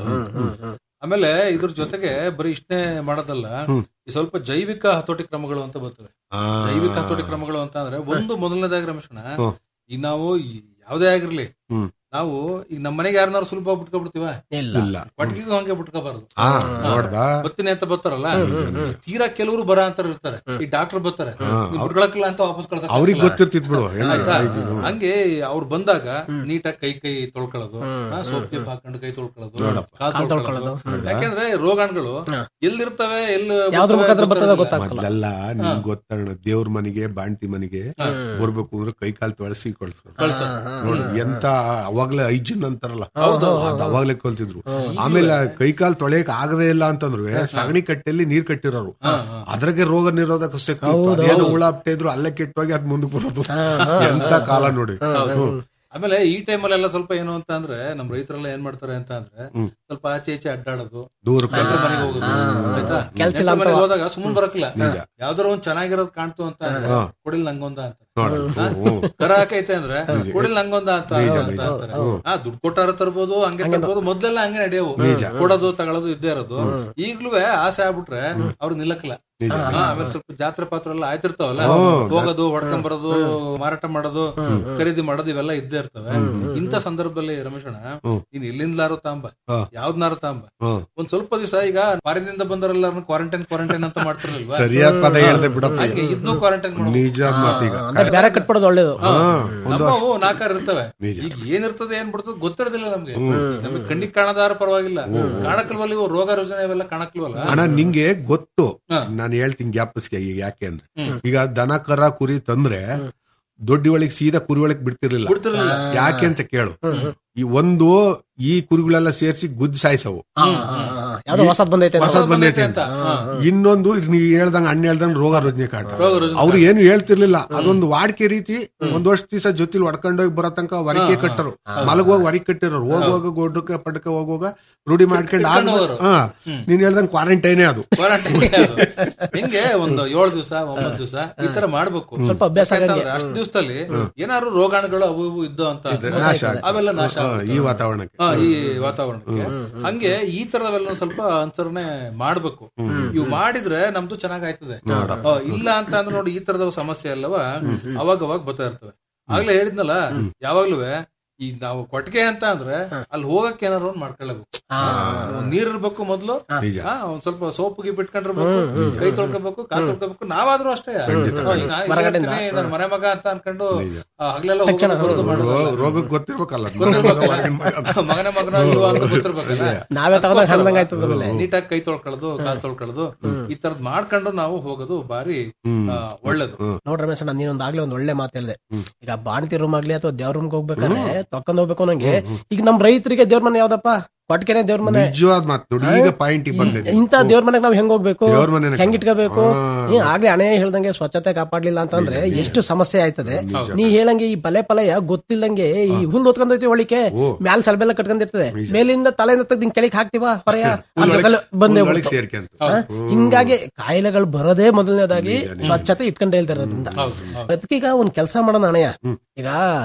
ಆಮೇಲೆ ಇದ್ರ ಜೊತೆಗೆ ಬರೀ ಇಷ್ಟೇ ಮಾಡೋದಲ್ಲ ಈ ಸ್ವಲ್ಪ ಜೈವಿಕ ಹತೋಟಿ ಕ್ರಮಗಳು ಅಂತ ಬರ್ತವೆ ಆ. ಜೈವಿಕ ಹತೋಟಿ ಕ್ರಮಗಳು ಅಂತ ಅಂದ್ರೆ ಒಂದು ಮೊದಲನೇದಾಗಿ ರಮೇಶಣ್ಣ ಹ್ಮ್. ಈಗ ನಾವು ಈ- ಯಾವ್ದೇ ಆಗಿರ್ಲಿ ಹ್ಮ್. ನಾವು ಈಗ ನಮ್ಮ ಮನೆಗೆ ಯಾರನ್ನಾರು ಸುಲಭ ಬಿಟ್ಕೊಬಿಡ್ತೀವ ಇಲ್ಲ ಕೊಟ್ಟಿಗೆಗೂ ಹಂಗೆ ಬಿಟ್ಕೋಬಾರ್ದು ಆ, ನೋಡ್ದಾ? ಬತ್ತೀನಿ ಅಂತ ಬರ್ತಾರಲ್ಲ ತೀರಾ ಕೆಲವರು ಬರ ಅಂತ ಇರ್ತಾರೆ ಈ ಡಾಕ್ಟರ್ ಬರ್ತಾರೆ ನೀವು ಬಿಟ್ಕೊಳಕಿಲ್ಲ ಅಂತ ವಾಪಸ್ ಕಳ್ಸಕ್ ಅವ್ರಿಗೆ ಆಗಲ್ಲ. ಗೊತ್ತಿರ್ತಿತ್ ಬಿಡು ಎಲ್ಲ ಆಯ್ತಾ? ಇದು. ಹಂಗೆ ಅವ್ರು ಬಂದಾಗ ನೀಟಾಗಿ ಕೈ ಕೈ ತೊಳ್ಕೊಳ್ಳೋದು ಸೋಪ್ ಗೀಪ್ ಹಾಕೊಂಡು ಕೈ ತೊಳ್ಕೊಳ್ಳೋದು ನೋಡಪ್ಪ. ಕಾಲ್ ಕಾಲ್ ತೊಳ್ಕೊಳ್ಳೋದು ತೊಳ್ಕೊಳ್ಳೋದು. ಯಾಕೆಂದ್ರೆ ರೋಗಾಣುಗಳು ಎಲ್ಲಿರ್ತವೆ ಎಲ್ಲಿ ಯಾವ್ದ್ರ ಬರ್ತವೆ ಮುಖಾಂತರ ಬರ್ತದೆ ಗೊತ್ತಾಗೋದಿಲ್ಲ. ಗೊತ್ತಾಗ್ತಲ್ಲ ಮೊದ್ಲೆಲ್ಲ ನಿಮ್ಗೆ ಗೊತ್ತಣ್ಣ ದೇವ್ರ ಮನೆಗೆ ಬಾಣ್ತಿ ಮನೆಗೆ ಬರ್ಬೇಕು ಅಂದ್ರೆ ಕೈ ಕಾಲು ತೊಳಸಿ ಕಳ್ಸೋದು ನೋಡಿ ಎಂತ ಅವಾಗ್ಲೇ ಐಜಿನ್ ಅಂತಾರಲ್ಲ ಹೌದು. ಅದ್ ಅವಾಗ್ಲೇ ಕಲ್ತಿದ್ರು ಆಮೇಲೆ ಕೈ ಕಾಲು ತೊಳೆಯಕ್ ಆಗದೇ ಇಲ್ಲ ಅಂತಂದ್ರು ಸಗಣಿ ಕಟ್ಟೆಯಲ್ಲಿ ನೀರ್ ಕಟ್ಟಿರೋರು ಅದ್ರಾಗೆ ರೋಗ ನಿರೋಧಕ ಶಕ್ತಿ ಇತ್ತು. ಅದೇನೋ ಹುಳ ಹಪ್ಟೆ ಇದ್ರು ಅಲ್ಲೇ ಕೆಟ್ಟೋಗಿ ಅದ್ ಮುಂದಕ್ಕೆ ಬರೋದು ಎಂತ ಕಾಲ ನೋಡಿ ಹ್ಮ್. ಆಮೇಲೆ ಈ ಟೈಮಲ್ಲೆಲ್ಲ ಸ್ವಲ್ಪ ಏನು ಅಂತ ಅಂದ್ರೆ ನಮ್ ರೈತರೆಲ್ಲ ಏನ್ ಮಾಡ್ತಾರೆ ಅಂತ ಅಂದ್ರೆ ಸ್ವಲ್ಪ ಆಚೆ ಈಚೆ ಅಡ್ಡಾಡೋದು ದೂರ ನೆಂಟ್ರ ಮನೆಗೆ ಹೋಗೋದು ಆಯ್ತಾ ಕೆಲ್ಸ ಇಲ್ಲ ನೆಂಟ್ರ ಮನೆಗೆ ಅಂತವ. ಹೋದಾಗ ಸುಮ್ಮನೆ ಬರಕ್ಕಿಲ್ಲ ಯಾವ್ದಾರ ಒಂದ್ ಚೆನ್ನಾಗಿರೋದು ಕಾಣ್ತು ಅಂತ ಅಂದ್ರೆ ಹಾ. ಕೊಡಿಲ್ ನಂಗೊಂದ ಅಂತ ನೋಡು. ಹಾ? ಹ್ಮ್. ಕರ ಹಾಕೈತೆ ಅಂದ್ರೆ ಕೊಡಿಲ್ ನಂಗೊಂದ ಅಂತ ನಿಜ, ಅಂತ ನಿಜ. ಅಂತಾರೆ ಆ ದುಡ್ಡು ಕೊಟ್ಟಾರ ತರ್ಬೋದು ಹಂಗೆ ತರ್ಬೋದು ಮೊದ್ಲೆಲ್ಲ ಹಂಗೆ ನಡೆಯವು ನಿಜ. ಕೊಡೋದು ತಗೊಳ್ಳೋದು ಇದ್ದೇ ಇರೋದು ಈಗ್ಲೂ ಆಸೆ ಆಗ್ಬಿಟ್ರೆ ಅವ್ರು ನಿಲ್ಲಕ್ಕಿಲ್ಲ ನಿಜ. ಹಾ, ಆಮೇಲೆ ಸ್ವಲ್ಪ ಜಾತ್ರೆ ಪಾತ್ರ ಎಲ್ಲ ಆಯ್ತಿರ್ತಾವಲ್ಲ ಹ್ಮ್. ಹೋಗೋದು ಹೊಡ್ಕೊಂಡ್ ಬರೋದು ಮಾರಾಟ ಮಾಡೋದು ಖರೀದಿ ಮಾಡೋದು ಇವೆಲ್ಲ ಇದ್ದೇ ಇರ್ತವೆ ಇಂಥ ಸಂದರ್ಭದಲ್ಲಿ ರಮೇಶಣ್ಣ ನೀನ್ ಇಲ್ಲಿಂದಲಾರು ತಾಂಬ ಹಾ. ಯಾವ್ದನ್ನಾರು ತಾಂಬ ಹ್ಮ್. ಒಂದ್ ಸ್ವಲ್ಪ ದಿವಸ ಈಗ ಫಾರಿನಿಂದ ಬಂದವರೆಲ್ಲರನ್ನು ಕ್ವಾರಂಟೈನ್ ಕ್ವಾರಂಟೈನ್ ಅಂತ ಮಾಡ್ತಾರಲ್ವಾ ಸರಿಯಾದ ಪದ ಹೇಳ್ದೆ ಬಿಡಪ್ಪ ಹಂಗೆ ಇದ್ದು ಕ್ವಾರಂಟೈನ್ ನಿಜ ಮಾತೀಗ ಅಂದ್ರೆ ಬೇರೆ ಕಟ್ಬಿಡೋದು ಒಳ್ಳೇದು ಹಾ, ಒಂದು ನಮ್ಮವು ನಾಲ್ಕಾರು ಇರ್ತವೆ ನಿಜ. ಈಗ ಏನಿರ್ತದೆ ಏನ್ ಬಿಡ್ತದೆ ಗೊತ್ತಿರೋದಿಲ್ಲ ನಮ್ಗೆ ನಮಗೆ ಕಣ್ಣಿಗೆ ಕಾಣದಾರ ಪರವಾಗಿಲ್ಲ ಕಾಣಕ್ಲ್ವಲ್ಲ ಇವು ರೋಗ ರುಜಿನ ಇವೆಲ್ಲ ಕಾಣಕ್ಲ್ವಲ್ಲ ಅಣ್ಣ ನಿಂಗೆ ಗೊತ್ತು ಹಾ. ನಾನು ಹೇಳ್ತೀನಿ ಗ್ಯಾಪಸ್ಗೆ ಈಗ ಯಾಕೆ ಅಂದ್ರೆ ಈಗ ದನ ಕರ ಕುರಿ ತಂದ್ರೆ ದೊಡ್ಡ ಒಳಗೆ ಸೀದಾ ಕುರಿ ಒಳಗೆ ಬಿಡ್ತಿರ್ಲಿಲ್ಲ ಬಿಡ್ತಿರ್ಲಿಲ್ಲ. ಯಾಕೆ ಅಂತ ಕೇಳು ಈ ಒಂದು ಈ ಕುರಿಗಳೆಲ್ಲ ಸೇರಿಸಿ ಗುದ್ದು ಸಾಯಿಸವು ಯಾವ್ದೋ ಹೊಸದ್ ಬಂದೈತೆ ಅಂತ. ಹೊಸದ್ ಬಂದೈತೆ ಅಂತ ಇನ್ನೊಂದು ನೀವ್ ಹೇಳ್ದಂಗ ಅಣ್ಣ ಹೇಳ್ದಂಗ ರೋಗ ರುಜಿನ ಕಾಟ ಅವ್ರು ಏನು ಹೇಳ್ತಿರ್ಲಿಲ್ಲ ಅದೊಂದು ವಾಡಿಕೆ ರೀತಿ ಒಂದ್ ವರ್ಷ ದಿವಸ ಜೊತೆಲಿ ಹೊಡ್ಕೊಂಡೋಗಿ ಬರೋ ತನಕ ವರಿಕೆ ಕಟ್ಟರು ಮಲಗುವಾಗ ವರಿ ಕಟ್ಟಿರೋರು ಹೋಗುವಾಗ ಗೊಡ್ಡಕ್ಕೆ ಪಡ್ಕ ಹೋಗುವಾಗ ರೂಢಿ ಮಾಡ್ಕೊಂಡು ಆದ್ಮೇಲೆ- ಹಾ ನೀನ್ ಹೇಳ್ದಂಗ ಕ್ವಾರಂಟೈನೇ ಅದು ಕ್ವಾರಂಟೈನ್ ಹಿಂಗೆ ಒಂದು ಏಳು ದಿವಸ ಒಂಬತ್ತು ದಿವಸ ಈ ತರ ಮಾಡ್ಬೇಕು ಸ್ವಲ್ಪ ಅಭ್ಯಾಸ ಆಗಂಗೆ. ಅಷ್ಟು ದಿವಸದಲ್ಲಿ ಏನಾದ್ರು ರೋಗಾಣುಗಳು ಅವು ಇವು ಇದ್ದು ಅಂತ ಇದ್ರೆ ನಾಶ ಆಗುತ್ತೆ. ಅವೆಲ್ಲ ನಾಶ ಹಾ, ಆಗುತ್ತೆ. ಈ ವಾತಾವರಣಕ್ಕೆ ಹಾ, ಈ ವಾತಾವರಣಕ್ಕೆ ಹಂಗೆ ಈ ತರದವೆಲ್ಲ ಸ್ವಲ್ಪ ಅನುಸರಣೆ ಮಾಡ್ಬೇಕು ಇವು ಮಾಡಿದ್ರೆ ನಮ್ದು ಚೆನ್ನಾಗ್ ಆಯ್ತದೆ ಆ, ಇಲ್ಲ ಅಂತ ಅಂದ್ರೆ ನೋಡಿ ಈ ತರದ ಸಮಸ್ಯೆ ಅಲ್ಲವ ಅವಾಗ ಅವಾಗ ಬರ್ತಾ ಇರ್ತವೆ ಆಗ್ಲೇ ಹೇಳಿದ್ನಲ್ಲ ಯಾವಾಗ್ಲೂ ಈ ನಾವು ಕೊಟ್ಟಿಗೆ ಅಂತ ಅಂದ್ರೆ ಅಲ್ಲಿ ಹೋಗಕ್ಕೆ ಏನಾರು ಒಂದ್ ಮಾಡ್ಕೊಳ್ಳಬೇಕು ಒಂದ್ ನೀರ್ ಇರ್ಬೇಕು ಮೊದ್ಲು ನಿಜ. ಆ, ಒಂದ್ ಸ್ವಲ್ಪ ಸೋಪ್ ಗಿಪ್ ಇಟ್ಕೊಂಡಿರ್ಬೇಕು ಕೈ ತೊಳ್ಕೊಬೇಕು ಕಾಲ್ ತೊಳ್ಕೊಬೇಕು ನಾವಾದ್ರೂ ಅಷ್ಟೇ ಖಂಡಿತ, ಆ, ಈಗ ನಾ ಇಲ್ಲಿ ಹೊರಗಡೆಯಿಂದ. ಇರ್ತೀನಿ, ನನ್ ಮನೆ ಮಗ ಅಂತ ಅನ್ಕೊಂಡು ಆ, ಹಗ್ಲೆಲ್ಲ ಹೋಗೋದು ಬರೋದು ಮಾಡೋದು ರೋ- ರೋಗಕ್ಕೆ ಗೊತ್ತಿರ್ಬೇಕಲ್ಲ ಅದ್ ಗೊತ್ತಿರ್ಬೇಕಲ್ಲ. ಹೊರಗಿನ ಮಗ. ಮಗನ ಮಗನ ಇವ ಅಂತ ಗೊತ್ತಿರ್ಬೇಕಲ್ಲ ನಾವೇ ತಗೊಂಡಾಗ ಹಣ್ದಂಗ್ ಆಯ್ತದ ಆಮೇಲೆ. ನೀಟಾಗಿ ಕೈ ತೊಳ್ಕೊಳ್ಳೋದು ಕಾಲ್ ತೊಳ್ಕೊಳ್ಳೋದು ಈ ತರದ್ ಮಾಡ್ಕೊಂಡು ನಾವು ಹೋಗೋದು ಬಾರಿ ಆ, ಒಳ್ಳೇದು ನೋಡ್ರಿ ರಮೇಶ್ ಅಣ್ಣ ನೀನೊಂದ್ ಆಗ್ಲೇ ಒಂದ್ ಒಳ್ಳೆ ಮಾತು ಹೇಳಿದೆ ಈಗ ಬಾಣತಿ ರೂಮ್ ಆಗ್ಲಿ ಅಥವಾ ದೇವ್ರ ರೂಮ್ಗೆ ಹೋಗ್ಬೇಕಾದ್ರೆ ತೊಕೊಂಡ್ ಹೋಗ್ಬೇಕು ನಂಗೆ ಈಗ ನಮ್ ರೈತರಿಗೆ ದೇವ್ರ ಮನೆ ಯಾವ್ದಪ್ಪ ಕೊಟ್ಕೆನೆ ದೇವ್ರ ಮನೆ ನಿಜವಾದ ಮಾತು ನೋಡಿ ಈಗ ಪಾಯಿಂಟ್ ಬಂದಿದೆ ಇಂತ ದೇವ್ರ ಮನೆಗೆ ನಾವ್ ಹೆಂಗ್ ಹೋಗ್ಬೇಕು ದೇವ್ರ ಮನೆನೇ ಹೆಂಗ್ ಇಟ್ಕೋಬೇಕು ಹಾ. ಈ ಆಗ್ಲೇ ಹಣೆ ಹೇಳ್ದಂಗೆ ಸ್ವಚ್ಛತೆ ಕಾಪಾಡ್ಲಿಲ್ಲ ಅಂತಂದ್ರೆ ಎಷ್ಟು ಸಮಸ್ಯೆ ಆಯ್ತದೆ ನೀ ಹೇಳಂಗೆ ಈ ಬಲೆ ಪಲಯ ಗೊತ್ತಿಲ್ದಂಗೆ ಈ ಹುಲ್ ಹೊತ್ಕೊಂಡೈತಿ ಒಳಿಕೆ ಮ್ಯಾಲ್ ಸಲ್ಬೆಲ್ಲ ಕಟ್ಕೊಂಡಿರ್ತದೆ ಮೇಲಿಂದ ತಲೆಯಿಂದ ತೆಗ್ದು ಹಿಂಗ್ ಕೆಳಗೆ ಹಾಕ್ತಿವ ಹೊರೆಯ ಅದ್ರದಲ್ಲಿ ಬಂದೇ ಹುಲ್ಲೊಳಗೆ ಹೋಗ್ತು. ಸೇರ್ಕೊಂತು. ಹಾ? ಹಿಂಗಾಗಿ ಕಾಯಿಲೆಗಳು ಬರೋದೇ ಮೊದಲನೇದಾಗಿ ಸ್ವಚ್ಛತೆ ಇಟ್ಕೊಂಡೇ ಇಲ್ದಿರೋದ್ರಿಂದ ಅದಕ್ಕೆ ಈಗ ಒಂದ್ ಕೆಲಸ ಮಾಡೋಣ ಅಣ್ಣಯ್ಯ ಈಗ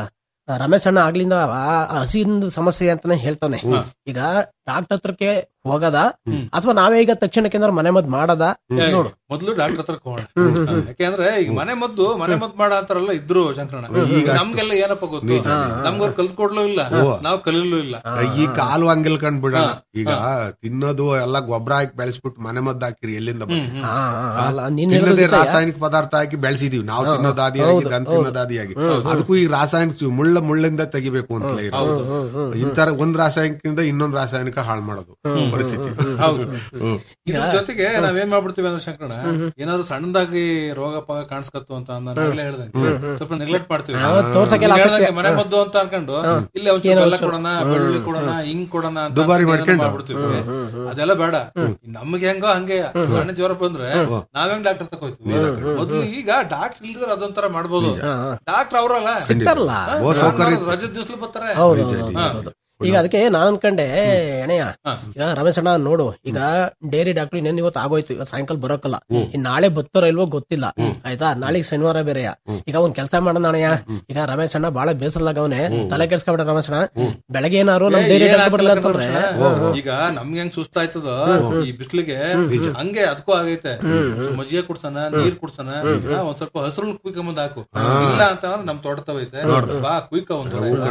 ರಮೇಶ್ ಅಣ್ಣ ಆಗ್ಲಿಂದ ಆ ಹಸಿಂದ ಸಮಸ್ಯೆ ಅಂತಾನೆ ಹೇಳ್ತಾನೆ ಈಗ ಡಾಕ್ಟರ್ ಹತ್ರಕ್ಕೆ ಹೋಗದ ಅಥವಾ ನಾವೇ ಈಗ ತಕ್ಷಣಕ್ಕೆ ಏನಾದ್ರು ಮನೆ ಮದ್ದು ಮಾಡದ ನೋಡು ಮೊದ್ಲು ಡಾಕ್ಟರ್ ಹತ್ರ ಹೋಗೋಣ ಯಾಕೆಂದ್ರೆ ಈಗ ಮನೆ ಮದ್ದು ಮನೆ ಮದ್ದು ಮಾಡ ಅಂತಾರಲ್ಲ ಇದ್ರು ಶಂಕರಣ್ಣ ಈಗ ಅಷ್ಟು- ನಮ್ಗೆಲ್ಲ ಏನಪ್ಪ ಗೊತ್ತು ನಿಜ. ನಮ್ಗವ್ರು ಕಲ್ತ್ಕೊಡ್ಲೂ ಇಲ್ಲ ನಾವು ಕಲೀಲೂ ಇಲ್ಲ ಈ ಕಾಲು ಹಂಗೆಲ್ ಕಂಡ್ ಬಿಡೋಣ ಈಗ ತಿನ್ನೋದು ಎಲ್ಲ ಗೊಬ್ಬರ ಹಾಕಿ ಬೆಳೆಸ್ಬಿಟ್ಟು ಮನೆ ಮದ್ದು ಹಾಕಿರಿ ಎಲ್ಲಿಂದ ಬರ್ತದೆ? ಹಾ, ಹಾ, ಹಾ? ಅಲ್ಲ, ನೀನ್ ತಿನ್ನೋದೇ ಹೇಳೋದಕ್ಕೆ ರಾಸಾಯನಿಕ ಪದಾರ್ಥ ಹಾಕಿ ಬೆಳೆಸಿದೀವಿ ನಾವು ಹಾ, ತಿನ್ನೋದಾದಿಯಾಗಿ ಹೌದು, ದನ ಹೌದು. ತಿನ್ನೋದಾದಿಯಾಗಿ ಹೌದು. ಅದಕ್ಕೂ ಈ ರಾಸಾಯನಿಕ ಮುಳ್ಳ ಮುಳ್ಳಿಂದ ತೆಗಿಬೇಕು ಅಂತ ಇರೋದು ಇಂತರ ಒಂದ್ ರಾಸಾಯನಿಕದಿಂದ ಇನ್ನೊಂದ್ ರಾಸಾಯನಿಕ ಹಾಳು ಮಾಡೋದು ಪರಿಸ್ಥಿತಿ ಹೌದು ಹ್ಮ್. ಇದ್ರ ಜೊತೆಗೆ ನಾವೇನ್ ಮಾಡ್ಬಿಡ್ತೀವಿ ಅಂದ್ರೆ ಶಂಕರಣ ಏನಾದ್ರು ಸಣ್ಣದಾಗಿ ರೋಗ ಪಾಗ ಕಾಣಿಸ್ಕತ್ತು ಅಂತ ನಾನು ಆಗ್ಲೇ ಹೇಳ್ದಂಗೆ ಸ್ವಲ್ಪ ನೆಗ್ಲೆಕ್ಟ್ ಮಾಡ್ತೀವಿ ನಾವು ತೋರ್ಸಕ್ಕೆಲ್ಲ ನೀವ್ ಆಸಕ್ತಿ- ಹೇಳ್ದಂಗೆ ಮನೆ ಮದ್ದು ಅಂತ ಅನ್ಕೊಂಡು ಇಲ್ಲ ಒಂದ್ ಏನೋ ಬೆಲ್ಲ ಒಂಚೂರು. ಕೊಡೋಣ ಬೆಳ್ಳುಳ್ಳಿ ಕೊಡೋಣ ಹಿಂಗ್ ಕೊಡೋಣ ಅಂತ ದುಬಾರಿ ಅನ್ಕೊಂಡು ಏನಾದ್ರು ಮಾಡ್ಕೊಂಡು. ಮಾಡ್ಬಿಡ್ತೀವಿ ಅದೆಲ್ಲ ಬೇಡ ನಮ್ಗೆ ಹೆಂಗೋ ಹಂಗೆ ಸಣ್ಣ ಜ್ವರ ಬಂದ್ರೆ ನಾವ್ ಹೆಂಗ್ ಡಾಕ್ಟರ್ ತಗೋತೀವಿ ಮೊದ್ಲು ಈಗ ಡಾಕ್ಟರ್ ಇಲ್ದಿದ್ರೆ ಅದೊಂಥರ ಮಾಡ್ಬೋದು ಡಾಕ್ಟರ್ ಅವರಲ್ಲ ಸಿಗ್ತಾರಲ್ಲ. ಓ, ಸೌಕರ್ಯ ಇತ್ತು. ರಜದ ದಿವ್ಸಲು ಬರ್ತಾರೆ ಹೌದು, ನಿಜ, ಹೌದು, ನಿಜ. ಹೌದು. ಈಗ ಅದಕ್ಕೆ ನಾನ್ ಅನ್ಕಂಡೆ ಎಣೆಯ ಈಗ ರಮೇಶ್ ಅಣ್ಣ ನೋಡು ಈಗ ಡೈರಿ ಡಾಕ್ಟರ್ ಇನ್ನೇನ್ ಇವತ್ತು ಆಗೋಯ್ತು ಇವತ್ತು ಸಾಯಂಕಾಲ ಬರೋಕಲ್ಲ ಇನ್ ನಾಳೆ ಬತ್ತಾರೋ ಇಲ್ವೋ ಗೊತ್ತಿಲ್ಲ ಆಯ್ತಾ ನಾಳೆಗೆ ಶನಿವಾರ ಬೇರೆಯ ಈಗ ಒಂದ್ ಕೆಲಸ ಮಾಡೋಣ ಅಣ್ಣಯ್ಯ ಈಗ ರಮೇಶ್ ಅಣ್ಣ ಬಹಳ ಬೇಸರಲಾಗವನೆ ತಲೆ ಕೆಡ್ಸ್ಕೊಬೇಡ ರಮೇಶ್ ಅಣ್ಣ ಬೆಳಗ್ಗೆ ಏನಾರು ನಮ್ ಡೈರಿ ಡಾಕ್ಟರ್ ಬರಲ್ಲ ಅಂತಂದ್ರೆ ಈಗ ನಮ್ಗೆ ಹೆಂಗ್ ಸುಸ್ತಾಯ್ತದ ಈ ಬಿಸ್ಲಿಗೆ ಹಂಗೆ ಅದಕ್ಕೂ ಆಗೈತೆ ಒಂದ್ ಮಜ್ಜಿಗೆ ಕುಡ್ಸನ ನೀರ್ ಕುಡ್ಸನ ಹಾ, ಒಂದ್ ಸ್ವಲ್ಪ ಹಸಿರು ಕುಯ್ಕೊಂಬಂದ್ ಹಾಕು ಇಲ್ಲ ಅಂತ ಅಂದ್ರೆ ನಮ್ ತೋಟತವೈತೆ ಬಾ ಕುಯ್ಕ ಒಂದ್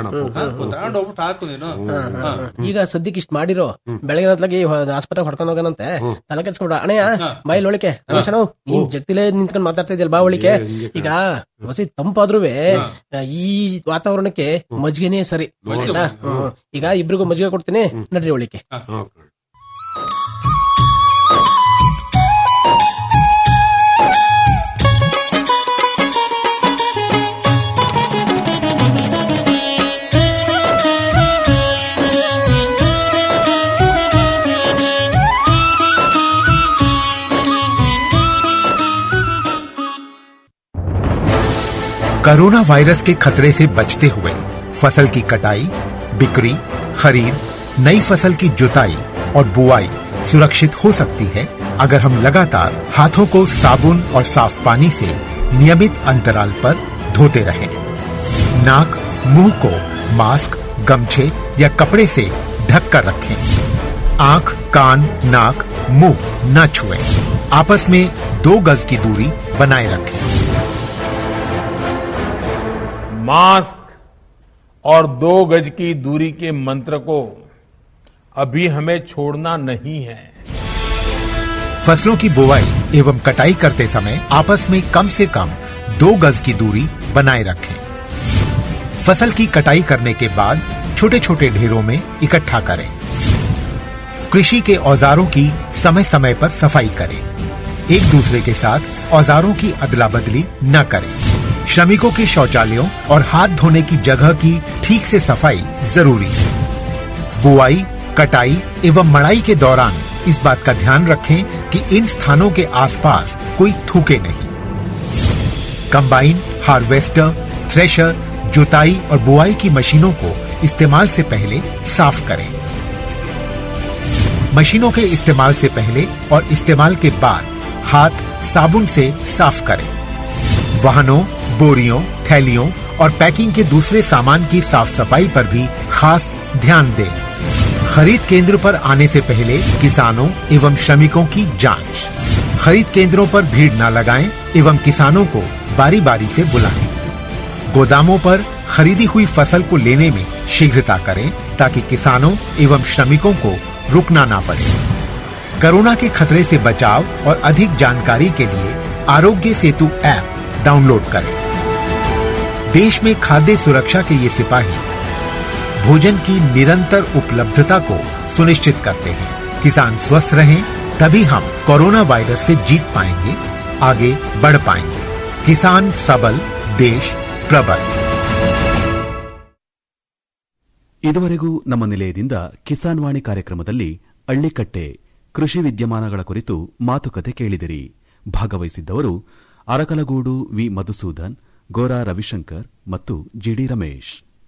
ತಗೊಂಡ್ ಹೋಗ್ಬಿಟ್ಟು ಹಾಕು ನೀನು ಹಾ. ಈಗ ಸದ್ಯಕ್ಕೆ ಇಷ್ಟ ಮಾಡಿರೋ ಬೆಳಗಿನ ಹೊತ್ಲಾಗಿ ಆಸ್ಪತ್ರೆ ಹೊಡ್ಕೊಂಡ್ ಹೋಗೋಣಂತೆ ತಲೆ ಕೆಡ್ಸ್ಕೊಬೇಡ ಅಣ್ಣಯ್ಯ ಮೈಲ್ ಒಳಿಕೆ ರಮೇಶ್ ಅಣ್ಣ ನೀನ್ ಜಗ್ತಿಲೇ ನಿಂತ್ಕೊಂಡ್ ಮಾತಾಡ್ತಾ ಇದೆಯಲ್ಲ ಬಾ ಒಳಿಕೆ ಈಗ ಹೊಸಿ ತಂಪಾದ್ರೂ ಈ ವಾತಾವರಣಕ್ಕೆ ಮಜ್ಜಿಗೆನೇ ಸರಿ ಆಯ್ತಾ ಹ್ಮ್. ಈಗ ಇಬ್ರಿಗೂ ಮಜ್ಜಿಗೆ ಕೊಡ್ತೀನಿ ನಡ್ರಿ ಒಳಿಕೆ कोरोना वायरस के खतरे से बचते हुए फसल की कटाई बिक्री खरीद नई फसल की जुताई और बुआई सुरक्षित हो सकती है अगर हम लगातार हाथों को साबुन और साफ पानी से नियमित अंतराल पर धोते रहें। नाक मुंह को मास्क गमछे या कपड़े से ढक कर रखें आंख कान नाक मुंह न छुएं। आपस में दो गज की दूरी बनाए रखें मास्क और दो गज की दूरी के मंत्र को अभी हमें छोड़ना नहीं है फसलों की बुवाई एवं कटाई करते समय आपस में कम से कम दो गज की दूरी बनाए रखें फसल की कटाई करने के बाद छोटे छोटे ढेरों में इकट्ठा करें कृषि के औजारों की समय समय पर सफाई करें एक दूसरे के साथ औजारों की अदला बदली न करें श्रमिकों के शौचालयों और हाथ धोने की जगह की ठीक से सफाई जरूरी है बुआई कटाई एवं मड़ाई के दौरान इस बात का ध्यान रखें कि इन स्थानों के आसपास कोई थूके नहीं कंबाइन हार्वेस्टर थ्रेशर जुताई और बुआई की मशीनों को इस्तेमाल से पहले साफ करें मशीनों के इस्तेमाल से पहले और इस्तेमाल के बाद हाथ साबुन से साफ करें वाहनों बोरियों थैलियों और पैकिंग के दूसरे सामान की साफ सफाई पर भी खास ध्यान दें खरीद केंद्र पर आने से पहले किसानों एवं श्रमिकों की जांच खरीद केंद्रों पर भीड़ न लगाएं एवं किसानों को बारी बारी से बुलाएं गोदामों पर खरीदी हुई फसल को लेने में शीघ्रता करें ताकि किसानों एवं श्रमिकों को रुकना ना पड़े कोरोना के खतरे से बचाव और अधिक जानकारी के लिए आरोग्य सेतु ऐप डाउनलोड करें देश में खाद्य सुरक्षा के ये सिपाही भोजन की निरंतर उपलब्धता को सुनिश्चित करते हैं किसान स्वस्थ रहें तभी हम कोरोना वायरस से जीत पाएंगे आगे बढ़ पाएंगे किसान सबल देश प्रबल ಇದುವರೆಗೂ ನಮ್ಮ ನಿಲಯದಿಂದ ಕಿಸಾನ್ ವಾಣಿ ಕಾರ್ಯಕ್ರಮದಲ್ಲಿ ಅಳ್ಳಿಕಟ್ಟೆ ಕೃಷಿ ವಿದ್ಯಮಾನಗಳ ಕುರಿತು ಮಾತುಕತೆ ಕೇಳಿದಿರಿ ಭಾಗವಹಿಸಿದ್ದವರು ಅರಕಲಗೂಡು ವಿ ಮಧುಸೂದನ್ ಗೋರಾ ರವಿಶಂಕರ್ ಮತ್ತು ಜಿಡಿ ರಮೇಶ್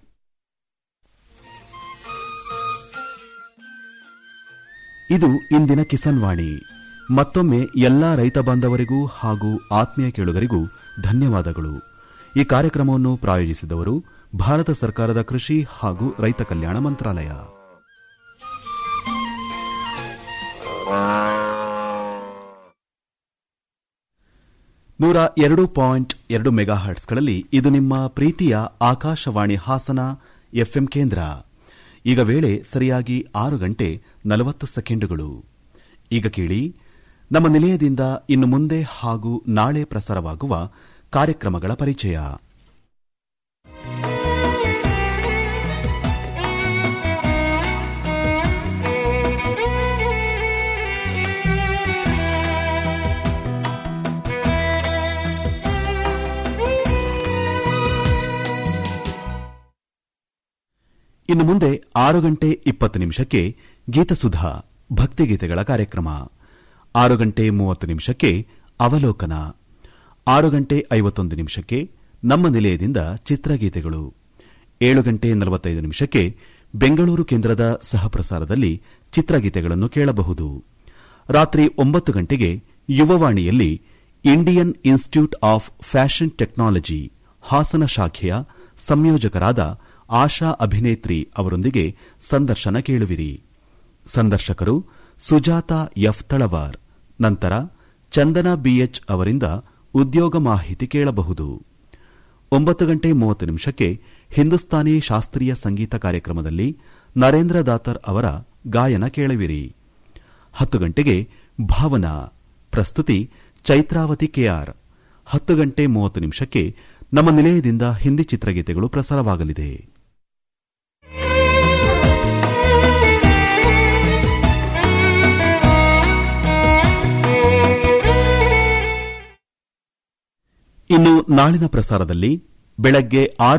ಇದು ಇಂದಿನ ಕಿಸಾನ್ ವಾಣಿ ಮತ್ತೊಮ್ಮೆ ಎಲ್ಲಾ ರೈತ ಬಾಂಧವರಿಗೂ ಹಾಗೂ ಆತ್ಮೀಯ ಕೇಳುಗರಿಗೂ ಧನ್ಯವಾದಗಳು ಈ ಕಾರ್ಯಕ್ರಮವನ್ನು ಪ್ರಾಯೋಜಿಸಿದವರು ಭಾರತ ಸರ್ಕಾರದ ಕೃಷಿ ಹಾಗೂ ರೈತ ಕಲ್ಯಾಣ ಮಂತ್ರಾಲಯ ನೂರ ಎರಡು ಪಾಯಿಂಟ್ ಎರಡು ಮೆಗಾ ಹರ್ಟ್ಸ್ಗಳಲ್ಲಿ ಇದು ನಿಮ್ಮ ಪ್ರೀತಿಯ ಆಕಾಶವಾಣಿ ಹಾಸನ ಎಫ್ಎಂ ಕೇಂದ್ರ ಈಗ ವೇಳೆ ಸರಿಯಾಗಿ ಆರು ಗಂಟೆ ನಲವತ್ತು ಸೆಕೆಂಡುಗಳು ಈಗ ಕೇಳಿ ನಮ್ಮ ನಿಲಯದಿಂದ ಇನ್ನು ಮುಂದೆ ಹಾಗೂ ನಾಳೆ ಪ್ರಸಾರವಾಗುವ ಕಾರ್ಯಕ್ರಮಗಳ ಪರಿಚಯ ಇನ್ನು ಮುಂದೆ ಆರು ಗಂಟೆ ಇಪ್ಪತ್ತು ನಿಮಿಷಕ್ಕೆ ಗೀತಸುಧಾ ಭಕ್ತಿಗೀತೆಗಳ ಕಾರ್ಯಕ್ರಮ ಆರು ಗಂಟೆ ಮೂವತ್ತು ನಿಮಿಷಕ್ಕೆ ಅವಲೋಕನ ಆರು ಗಂಟೆ ಐವತ್ತೊಂದು ನಿಮಿಷಕ್ಕೆ ನಮ್ಮ ನಿಲಯದಿಂದ ಚಿತ್ರಗೀತೆಗಳು ಏಳು ಗಂಟೆ ನಲವತ್ತೈದು ನಿಮಿಷಕ್ಕೆ ಬೆಂಗಳೂರು ಕೇಂದ್ರದ ಸಹಪ್ರಸಾರದಲ್ಲಿ ಚಿತ್ರಗೀತೆಗಳನ್ನು ಕೇಳಬಹುದು ರಾತ್ರಿ ಒಂಬತ್ತು ಗಂಟೆಗೆ ಯುವವಾಣಿಯಲ್ಲಿ Indian institute of fashion technology Hassan ಶಾಖೆಯ ಸಂಯೋಜಕರಾದ ಆಶಾ ಅಭಿನೇತ್ರಿ ಅವರೊಂದಿಗೆ ಸಂದರ್ಶನ ಕೇಳುವಿರಿ ಸಂದರ್ಶಕರು ಸುಜಾತ ಎಫ್ ತಳವಾರ್ ನಂತರ ಚಂದನ ಬಿಎಚ್ ಅವರಿಂದ ಉದ್ಯೋಗ ಮಾಹಿತಿ ಕೇಳಬಹುದು ಒಂಬತ್ತು ಗಂಟೆ ಮೂವತ್ತು ನಿಮಿಷಕ್ಕೆ ಹಿಂದೂಸ್ತಾನಿ ಶಾಸ್ತ್ರೀಯ ಸಂಗೀತ ಕಾರ್ಯಕ್ರಮದಲ್ಲಿ ನರೇಂದ್ರ ದಾತರ್ ಅವರ ಗಾಯನ ಕೇಳುವಿರಿ ಹತ್ತು ಗಂಟೆಗೆ ಭಾವನಾ ಪ್ರಸ್ತುತಿ ಚೈತ್ರಾವತಿ ಕೆಆರ್ ಹತ್ತು ಗಂಟೆ ಮೂವತ್ತು ನಿಮಿಷಕ್ಕೆ ನಮ್ಮ ನಿಲಯದಿಂದ ಹಿಂದಿ ಚಿತ್ರಗೀತೆಗಳು ಪ್ರಸಾರವಾಗಲಿದೆ ಇನ್ನು ನಾಳಿನ ಪ್ರಸಾರದಲ್ಲಿ ಬೆಳಗ್ಗೆ ಆರು